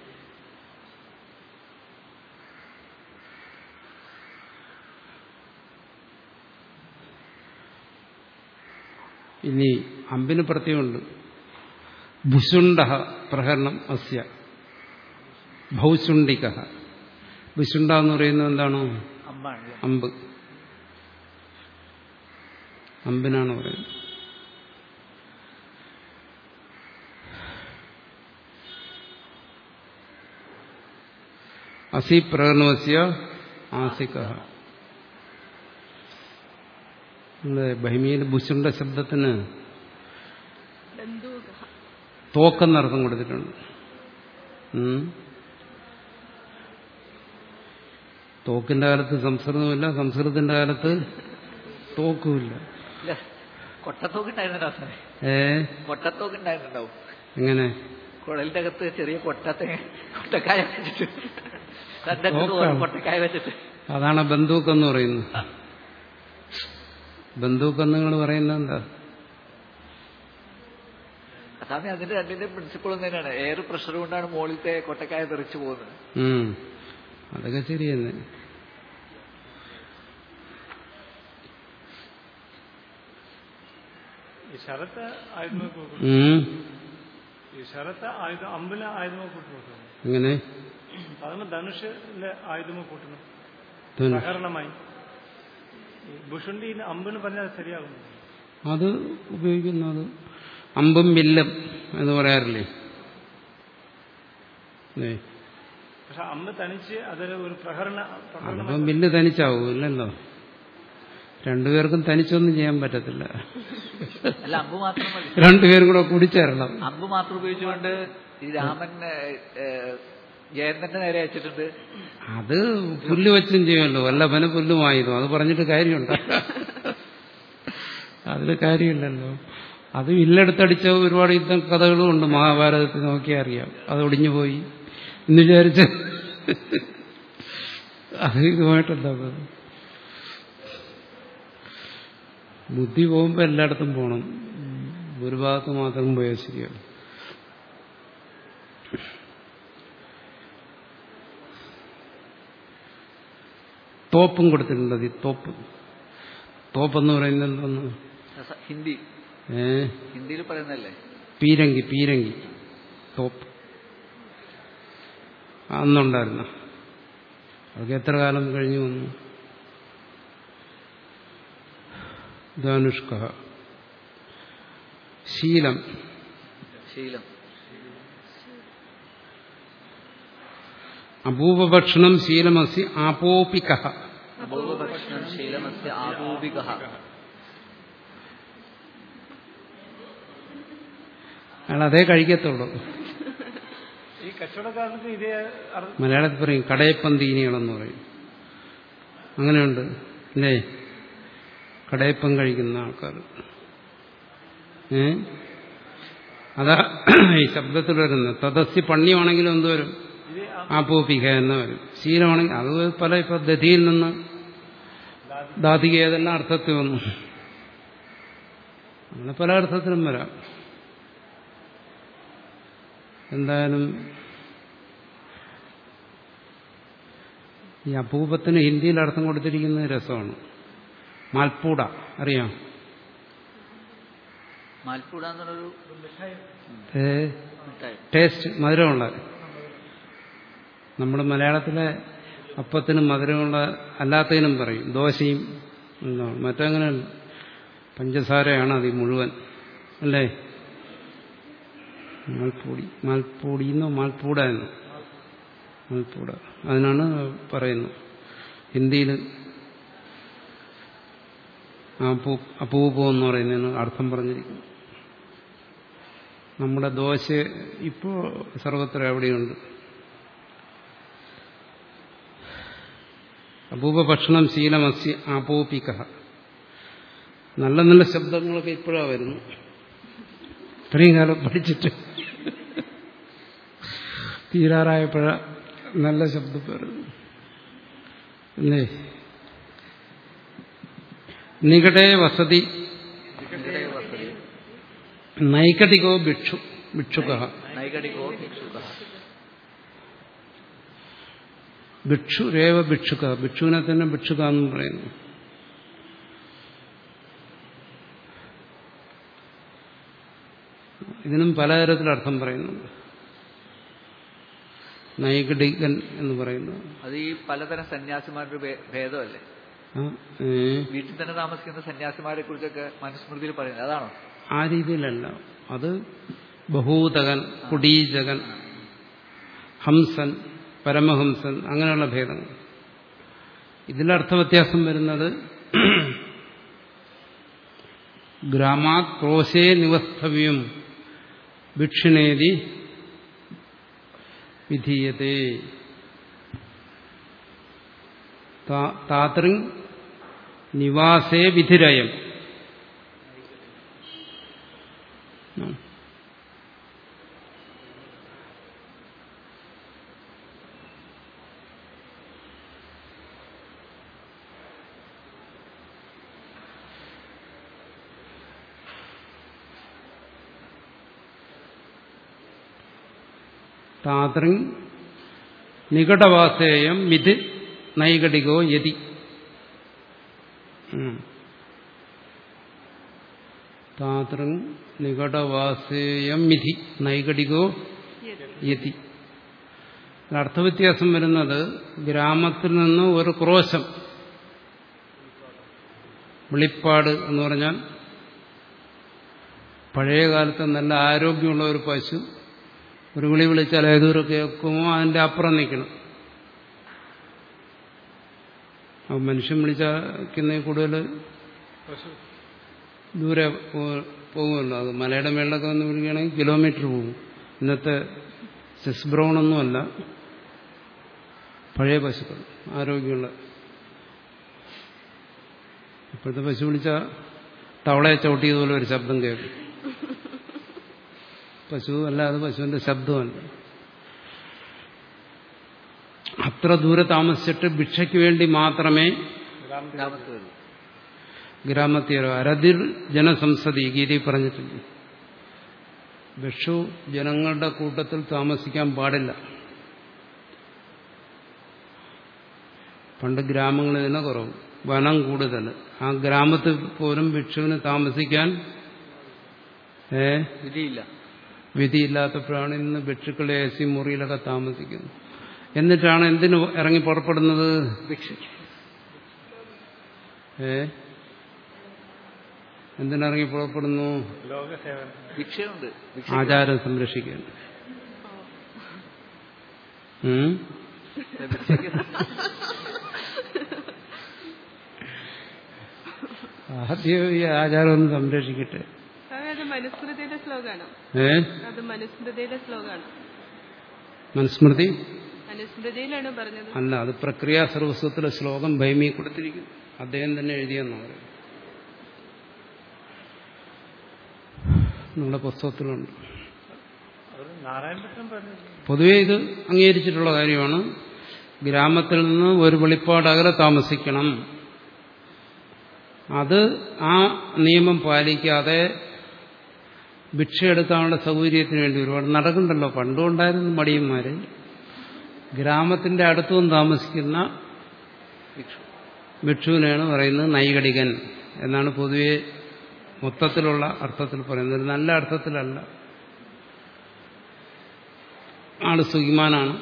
[SPEAKER 2] ഇനി അമ്പിന് പ്രത്യേകമുണ്ട് ഭുഷുണ്ട പ്രഹരണം അസ്യ ഭൗശുണ്ടിക ഭുഷുണ്ട എന്ന് പറയുന്നത് എന്താണ്
[SPEAKER 3] അമ്പാണല്ലേ
[SPEAKER 2] അമ്പ് അമ്പിനാണ് പറയുന്നത് അസി പ്രകടനവസ്യ ആസിക ബഹിമീൽ ഭുഷുണ്ട ശബ്ദത്തിന്
[SPEAKER 1] ബന്ധൂക
[SPEAKER 2] തോക്കെന്നർത്ഥം കൊടുത്തിട്ടുണ്ട് ഉം. തോക്കിന്റെ കാലത്ത് സംസ്കൃതമില്ല സംസ്കൃതത്തിന്റെ കാലത്ത് തോക്കുമില്ല
[SPEAKER 3] ഇല്ല കൊട്ടത്തോക്ക് ഉണ്ടായിരുന്നോ സാറേ
[SPEAKER 2] ഏ
[SPEAKER 3] കൊട്ടത്തോക്ക് ഉണ്ടായിരുന്നുണ്ടാവും
[SPEAKER 2] എങ്ങനെ
[SPEAKER 3] കുഴലിന്റെ അകത്ത് ചെറിയ കൊട്ടത്തെ കൊട്ടക്കായ വെച്ചിട്ട് തന്റെ
[SPEAKER 2] തോക്കാണ്.
[SPEAKER 3] കൊട്ടക്കായ വെച്ചിട്ട്
[SPEAKER 2] അതാണ് ബന്ധൂക്ക് എന്ന് പറയുന്നത് ബന്ധൂക്ക് എന്ന് നിങ്ങൾ പറയുന്നത് എന്താ
[SPEAKER 3] അതാമി അതിന്റെ രണ്ടിന്റെ പ്രിൻസിപ്പിൾ തന്നെയാണ് എയർ പ്രഷർ കൊണ്ടാണ് മുകളിലത്തെ കൊട്ടക്കായ തെറിച്ചു പോകുന്നത്
[SPEAKER 2] ഉം. അതൊക്കെ ശരിയെന്നെ
[SPEAKER 4] ಈ ಶರತ್ತ ಆಯುಧಮ ಕೊಟ್ಟು
[SPEAKER 2] ഉം.
[SPEAKER 4] ಈ ಶರತ್ತ ಆಯುಧ ಅಂಬಿನ ಆಯುಧಮ ಕೊಟ್ಟು
[SPEAKER 2] എങ്ങനെ
[SPEAKER 4] ಅದನ್ನು ಧನುಷಿലെ ആയുധമ കൂട്ടണം
[SPEAKER 2] ധനുഷ്.
[SPEAKER 4] പ്രകരണമായി ഈ ഭുഷുണ്ടി അമ്പിന് പറഞ്ഞാൽ ശരിയാകും
[SPEAKER 2] അത് ഉപയോഗിക്കുന്നത് അമ്പും വില്ലും എന്ന് പറയാറില്ലേ ഏ.
[SPEAKER 4] പക്ഷെ അമ്പ് തനിച്ച് അതൊരു ഒരു പ്രഹരണ പ്രഹരണം
[SPEAKER 2] അതിപ്പം വില്ല് തനിച്ചാവും ഇല്ലല്ലോ രണ്ടുപേർക്കും തനിച്ചൊന്നും ചെയ്യാൻ പറ്റത്തില്ല
[SPEAKER 3] അല്ല അമ്പ് മാത്രം മതി
[SPEAKER 2] രണ്ടുപേരും കൂടെ കൂടിച്ചേരണം
[SPEAKER 3] അമ്പ് മാത്രം ഉപയോഗിച്ചുകൊണ്ട് ഈ രാമൻ ഏഹ്, ഏഹ്, ജയന്തന്റെ നേരെ അയച്ചിട്ടുണ്ട്
[SPEAKER 2] അത് പുല്ല് വെച്ചും ചെയ്യുമല്ലോ വല്ലഭന് പുല്ലുമായതും അത് പറഞ്ഞിട്ട് കാര്യമുണ്ട് അതിന് കാര്യമില്ലല്ലോ അത് വില്ലെടുത്തടിച്ച ഒരുപാട് യുദ്ധ കഥകളും ഉണ്ട് മഹാഭാരതത്തിൽ നോക്കിയാൽ അറിയാം അത് ഒടിഞ്ഞു പോയി എന്ന് വിചാരിച്ച് അത് ഇതുമായിട്ടെന്താ ബന്ധം? ബുദ്ധി പോകുമ്പോൾ എല്ലായിടത്തും പോകണം ഒരു ഭാഗത്ത് മാത്രം പോയാൽ ശരിയാണ് തോപ്പും കൊടുത്തിട്ടുണ്ട് ഈ തോപ്പ് തോപ്പെന്ന് പറയുന്നത് എന്തെന്ന്
[SPEAKER 3] സ- ഹിന്ദി
[SPEAKER 2] ഏ
[SPEAKER 3] ഹിന്ദിയിൽ പറയുന്നതല്ലേ
[SPEAKER 2] പീരങ്കി പീരങ്കി തോപ്പ് അന്നുണ്ടായിരുന്നു അതൊക്കെ എത്ര കാലം കഴിഞ്ഞു വന്നു ധാനുഷ്ക ശീലം
[SPEAKER 3] ശീലം
[SPEAKER 2] അപൂപഭക്ഷണം ശീലമസി ആപോപിക
[SPEAKER 3] അപൂർവഭക്ഷണം ശീലമസ്യ ആപൂപിക
[SPEAKER 2] അയാൾ അതേ കഴിക്കത്തുള്ളൂ
[SPEAKER 4] ഈ കച്ചവടക്കാർക്ക് ഇതേ അർത്ഥം
[SPEAKER 2] മലയാളത്തിൽ പറയും കടയപ്പന്തീനികളെന്ന് പറയും അങ്ങനെയുണ്ട് അല്ലേ കടയപ്പം കഴിക്കുന്ന ആൾക്കാർ ഏ അതാ ഈ ശബ്ദത്തിൽ വരുന്നത് തദസ്യ പണ്യമാണെങ്കിലും എന്ത് വരും ആപോപിക എന്ന് വരും ശീലമാണെങ്കിൽ അത് പല ഇപ്പൊ ദധിയിൽ നിന്ന് ദാതിക ഏതെല്ലാം അർത്ഥത്തിൽ വന്നു അങ്ങനെ പല അർത്ഥത്തിലും വരാം എന്തായാലും ഈ അപൂപത്തിന് ഹിന്ദിയിൽ അർത്ഥം കൊടുത്തിരിക്കുന്നത് രസമാണ് മാൽപ്പൂട അറിയാം
[SPEAKER 3] മാൽപ്പൂട എന്നുള്ളൊരു
[SPEAKER 2] ഏ,
[SPEAKER 3] മിഠായി
[SPEAKER 2] ടേസ്റ്റ് മധുരമുള്ള നമ്മുടെ മലയാളത്തിലെ അപ്പത്തിന് മധുരമുള്ള അല്ലാത്തതിനും പറയും ദോശയും എന്താണ് മറ്റങ്ങനെ പഞ്ചസാരയാണ് അത് ഈ മുഴുവൻ അല്ലേ മാൽപ്പൊടി മാൽപ്പൊടി എന്നോ മാൽപ്പൂട എന്നോ മാൽപ്പൂട അതിനാണ് പറയുന്നത് ഹിന്ദിയിൽ അപൂപം എന്ന് പറയുന്നതിന് അർത്ഥം പറഞ്ഞിരിക്കുന്നു നമ്മുടെ ദോശ ഇപ്പോൾ സർവത്ര എവിടെയുണ്ട് അപൂപഭക്ഷണം ശീലമസ്യ ആപോപിക നല്ല നല്ല ശബ്ദങ്ങളൊക്കെ ഇപ്പോഴാണ് വരുന്നു ഇത്രയും കാലം പഠിച്ചിട്ട് തീരാറായപ്പോഴ നല്ല ശബ്ദം വരുന്നു അല്ലേ നികടേ വസതി
[SPEAKER 3] നികടേ വസതി
[SPEAKER 2] നൈകടികോ ഭിക്ഷു ഭിക്ഷുക
[SPEAKER 3] നൈകടികോ ഭിക്ഷുക
[SPEAKER 2] ഭിക്ഷു രേവ ഭിക്ഷുക ഭിക്ഷുവിനെ തന്നെ ഭിക്ഷുക എന്ന് പറയുന്നു ഇതിനും പലതരത്തിൽ അർത്ഥം പറയുന്നുണ്ട് നൈകടികൻ എന്ന് പറയുന്നത്
[SPEAKER 3] അത് ഈ പലതരം സന്യാസിമാരുടെ ഭേ- ഭേദമല്ലേ
[SPEAKER 2] ആ, ഏ,
[SPEAKER 3] വീട്ടിൽ തന്നെ താമസിക്കുന്ന സന്യാസിമാരെ കുറിച്ചൊക്കെ മനുസ്മൃതിയിൽ പറയുന്നത് അതാണോ
[SPEAKER 2] ആ രീതിയിലല്ല അത് ബഹൂതകൻ കുടീജകൻ ഹംസൻ പരമഹംസൻ അങ്ങനെയുള്ള ഭേദങ്ങൾ ഇതിലർത്ഥവ്യത്യാസം വരുന്നത് ഗ്രാമാത് ക്രോശേ നിവസ്ഥവ്യം ഭിക്ഷിണേതി വിധീയത്തെ താതൃങ് നിവാസേ വിധിരയം ഉം. താതൃങ് നികടവാസേയം മിഥ് നൈകടികോ യതി ഉം. താതൃങ് നികടവാസേയം മിഥി നൈകടികോ യതി അർത്ഥവ്യത്യാസം വരുന്നത് ഗ്രാമത്തിൽ നിന്ന് ഒരു ക്രോശം വെളിപ്പാട് എന്ന് പറഞ്ഞാൽ പഴയ കാലത്ത് നല്ല ആരോഗ്യമുള്ള ഒരു പശു ഒരു വിളി വിളിച്ചാൽ ഏതൊരു കേൾക്കുമോ അതിന്റെ അപ്പുറം നിൽക്കണം അപ്പൊ മനുഷ്യൻ വിളിക്കുന്ന കൂടുതൽ ദൂരെ പോ- പോകുമല്ലോ അത് മലയുടെ മേളിലൊക്കെ വന്ന് വിളിക്കുകയാണെങ്കിൽ കിലോമീറ്റർ പോകും ഇന്നത്തെ സെസ് ബ്രൗൺ ഒന്നുമല്ല പഴയ പശുക്കൾ ആരോഗ്യമുള്ള ഇപ്പോഴത്തെ പശു വിളിച്ച തവളയെ ചവിട്ടിയതുപോലെ ഒരു ശബ്ദം കേൾക്കും പശു അല്ല അത് പശുവിന്റെ ശബ്ദമല്ല അത്ര ദൂരെ താമസിച്ചിട്ട് ഭിക്ഷയ്ക്ക് വേണ്ടി മാത്രമേ
[SPEAKER 3] ഗ്രാമത്തിൽ വരും
[SPEAKER 2] ഗ്രാമത്തിൽ അരതിർ ജനസംസതി ഗീതയിൽ പറഞ്ഞിട്ടുണ്ട് ഭിക്ഷു ജനങ്ങളുടെ കൂട്ടത്തിൽ താമസിക്കാൻ പാടില്ല പണ്ട് ഗ്രാമങ്ങളിൽ തന്നെ കുറവ് വനം കൂടുതൽ ആ ഗ്രാമത്തിൽ പോലും ഭിക്ഷുവിന് താമസിക്കാൻ ഏ
[SPEAKER 3] വിധിയില്ല
[SPEAKER 2] വിധിയില്ലാത്തപ്പോഴാണ് ഇന്ന് ഭിക്ഷുക്കളെ എ സി മുറിയിലൊക്കെ താമസിക്കുന്നത് എന്നിട്ടാണ് എന്തിനു ഇറങ്ങി പുറപ്പെടുന്നത്
[SPEAKER 3] ഭിക്ഷയ്ക്ക്
[SPEAKER 2] ഏ എന്തിനിറങ്ങി പുറപ്പെടുന്നു
[SPEAKER 4] ലോകസേവനം
[SPEAKER 3] ഭിക്ഷയുണ്ട് ഭിക്ഷ
[SPEAKER 2] ആചാരം സംരക്ഷിക്കാൻ ഉം?
[SPEAKER 3] ഭിക്ഷയ്ക്ക്
[SPEAKER 2] ആദ്യം ഈ ആചാരം ഒന്ന് സംരക്ഷിക്കട്ടെ
[SPEAKER 1] സ്വാമി അത് മനുസ്മൃതിയുടെ ശ്ലോകമാണ്
[SPEAKER 2] ഏ
[SPEAKER 1] അത് മനുസ്മൃതിയുടെ ശ്ലോകമാണ്
[SPEAKER 2] മനുസ്മൃതി
[SPEAKER 1] മനുസ്മൃതിയിലാണ് പറഞ്ഞത്
[SPEAKER 2] അല്ല അത് പ്രക്രിയാ സർവസ്വത്തിലെ ശ്ലോകം ഭൈമി കൊടുത്തിരിക്കുന്നു അദ്ദേഹം തന്നെ എഴുതിയെന്ന് പറയും നിങ്ങളുടെ പുസ്തകത്തിലുണ്ട്
[SPEAKER 4] അത് നാരായണപുരം പറഞ്ഞു
[SPEAKER 2] പൊതുവെ ഇത് അംഗീകരിച്ചിട്ടുള്ള കാര്യമാണ് ഗ്രാമത്തിൽ നിന്ന് ഒരു വെളിപ്പാട് അകലെ താമസിക്കണം അത് ആ നിയമം പാലിക്കാതെ ഭിക്ഷ എടുക്കാനുള്ള സൗകര്യത്തിന് വേണ്ടി ഒരുപാട് നടക്കണ്ടല്ലോ പണ്ടും ഉണ്ടായിരുന്നു മടിയന്മാര് ഗ്രാമത്തിന്റെ അടുത്തും താമസിക്കുന്ന
[SPEAKER 3] ഭിക്ഷു
[SPEAKER 2] ഭിക്ഷുവിനെയാണ് പറയുന്നത് നൈകടികൻ എന്നാണ് പൊതുവെ മൊത്തത്തിലുള്ള അർത്ഥത്തിൽ പറയുന്നത് ഒരു നല്ല അർത്ഥത്തിലല്ല ആള് സുഖിമാനാണ്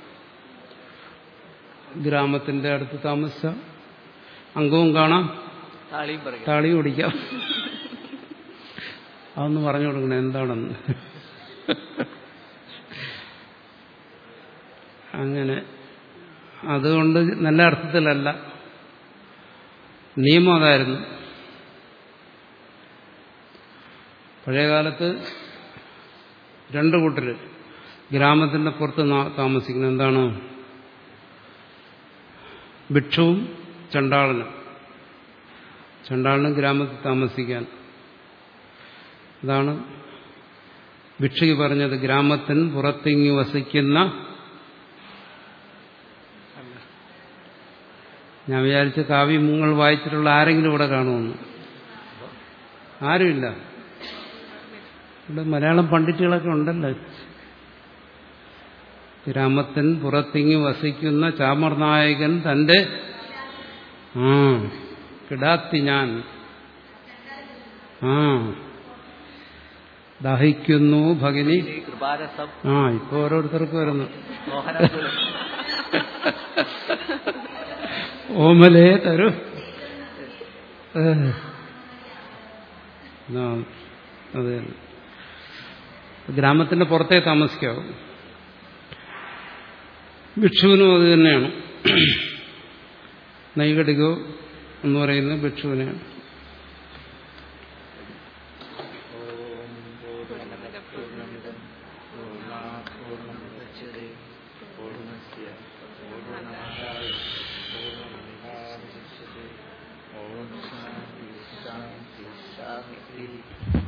[SPEAKER 2] ഗ്രാമത്തിന്റെ അടുത്ത് താമസിച്ച അംഗവും കാണാം
[SPEAKER 3] താളിയും പറയുക
[SPEAKER 2] താളി കുടിക്കാം അതൊന്ന് പറഞ്ഞു കൊടുക്കണേ എന്താണെന്ന് അങ്ങനെ അതുകൊണ്ട് നല്ല അർത്ഥത്തിലല്ല നിയമം അതായിരുന്നു പഴയകാലത്ത് രണ്ടു കൂട്ടര് ഗ്രാമത്തിന്റെ പുറത്ത് നാ- താമസിക്കുന്നത് എന്താണ് ഭിക്ഷുവും ചണ്ടാളനും ചണ്ടാളനും ഗ്രാമത്തിൽ താമസിക്കാൻ അതാണ് ഭിക്ഷയ്ക്ക് പറഞ്ഞത് ഗ്രാമത്തിന് പുറത്തിങ്ങി വസിക്കുന്ന ഞാൻ വിചാരിച്ച കാവ്യങ്ങൾ വായിച്ചിട്ടുള്ള ആരെങ്കിലും ഇവിടെ കാണുമെന്ന് ആരുമില്ല ഇവിടെ മലയാളം പണ്ഡിറ്റുകളൊക്കെ ഉണ്ടല്ലോ ഗ്രാമത്തിന് പുറത്തിങ്ങി വസിക്കുന്ന ചാമർനായകൻ തന്റെ ആ കിടാത്തി ഞാൻ ആ ദാഹിക്കുന്നു ഭഗിനി
[SPEAKER 3] ഈ കൃപാരസം
[SPEAKER 2] ആ ഇപ്പൊ ഓരോരുത്തർക്ക് വരുന്നു
[SPEAKER 3] മോഹനകുലം
[SPEAKER 2] ഓമലേ തരൂ ഏ. ആ, അത് തന്നെ. ഗ്രാമത്തിന്റെ പുറത്തേ താമസിക്കാവും ഭിക്ഷുവിനും അത് തന്നെയാണ് നൈകടികോ എന്ന് പറയുന്ന ഭിക്ഷുവിനെയാണ്
[SPEAKER 3] ഓം ശാന്തി ശാന്തി ശാന്തി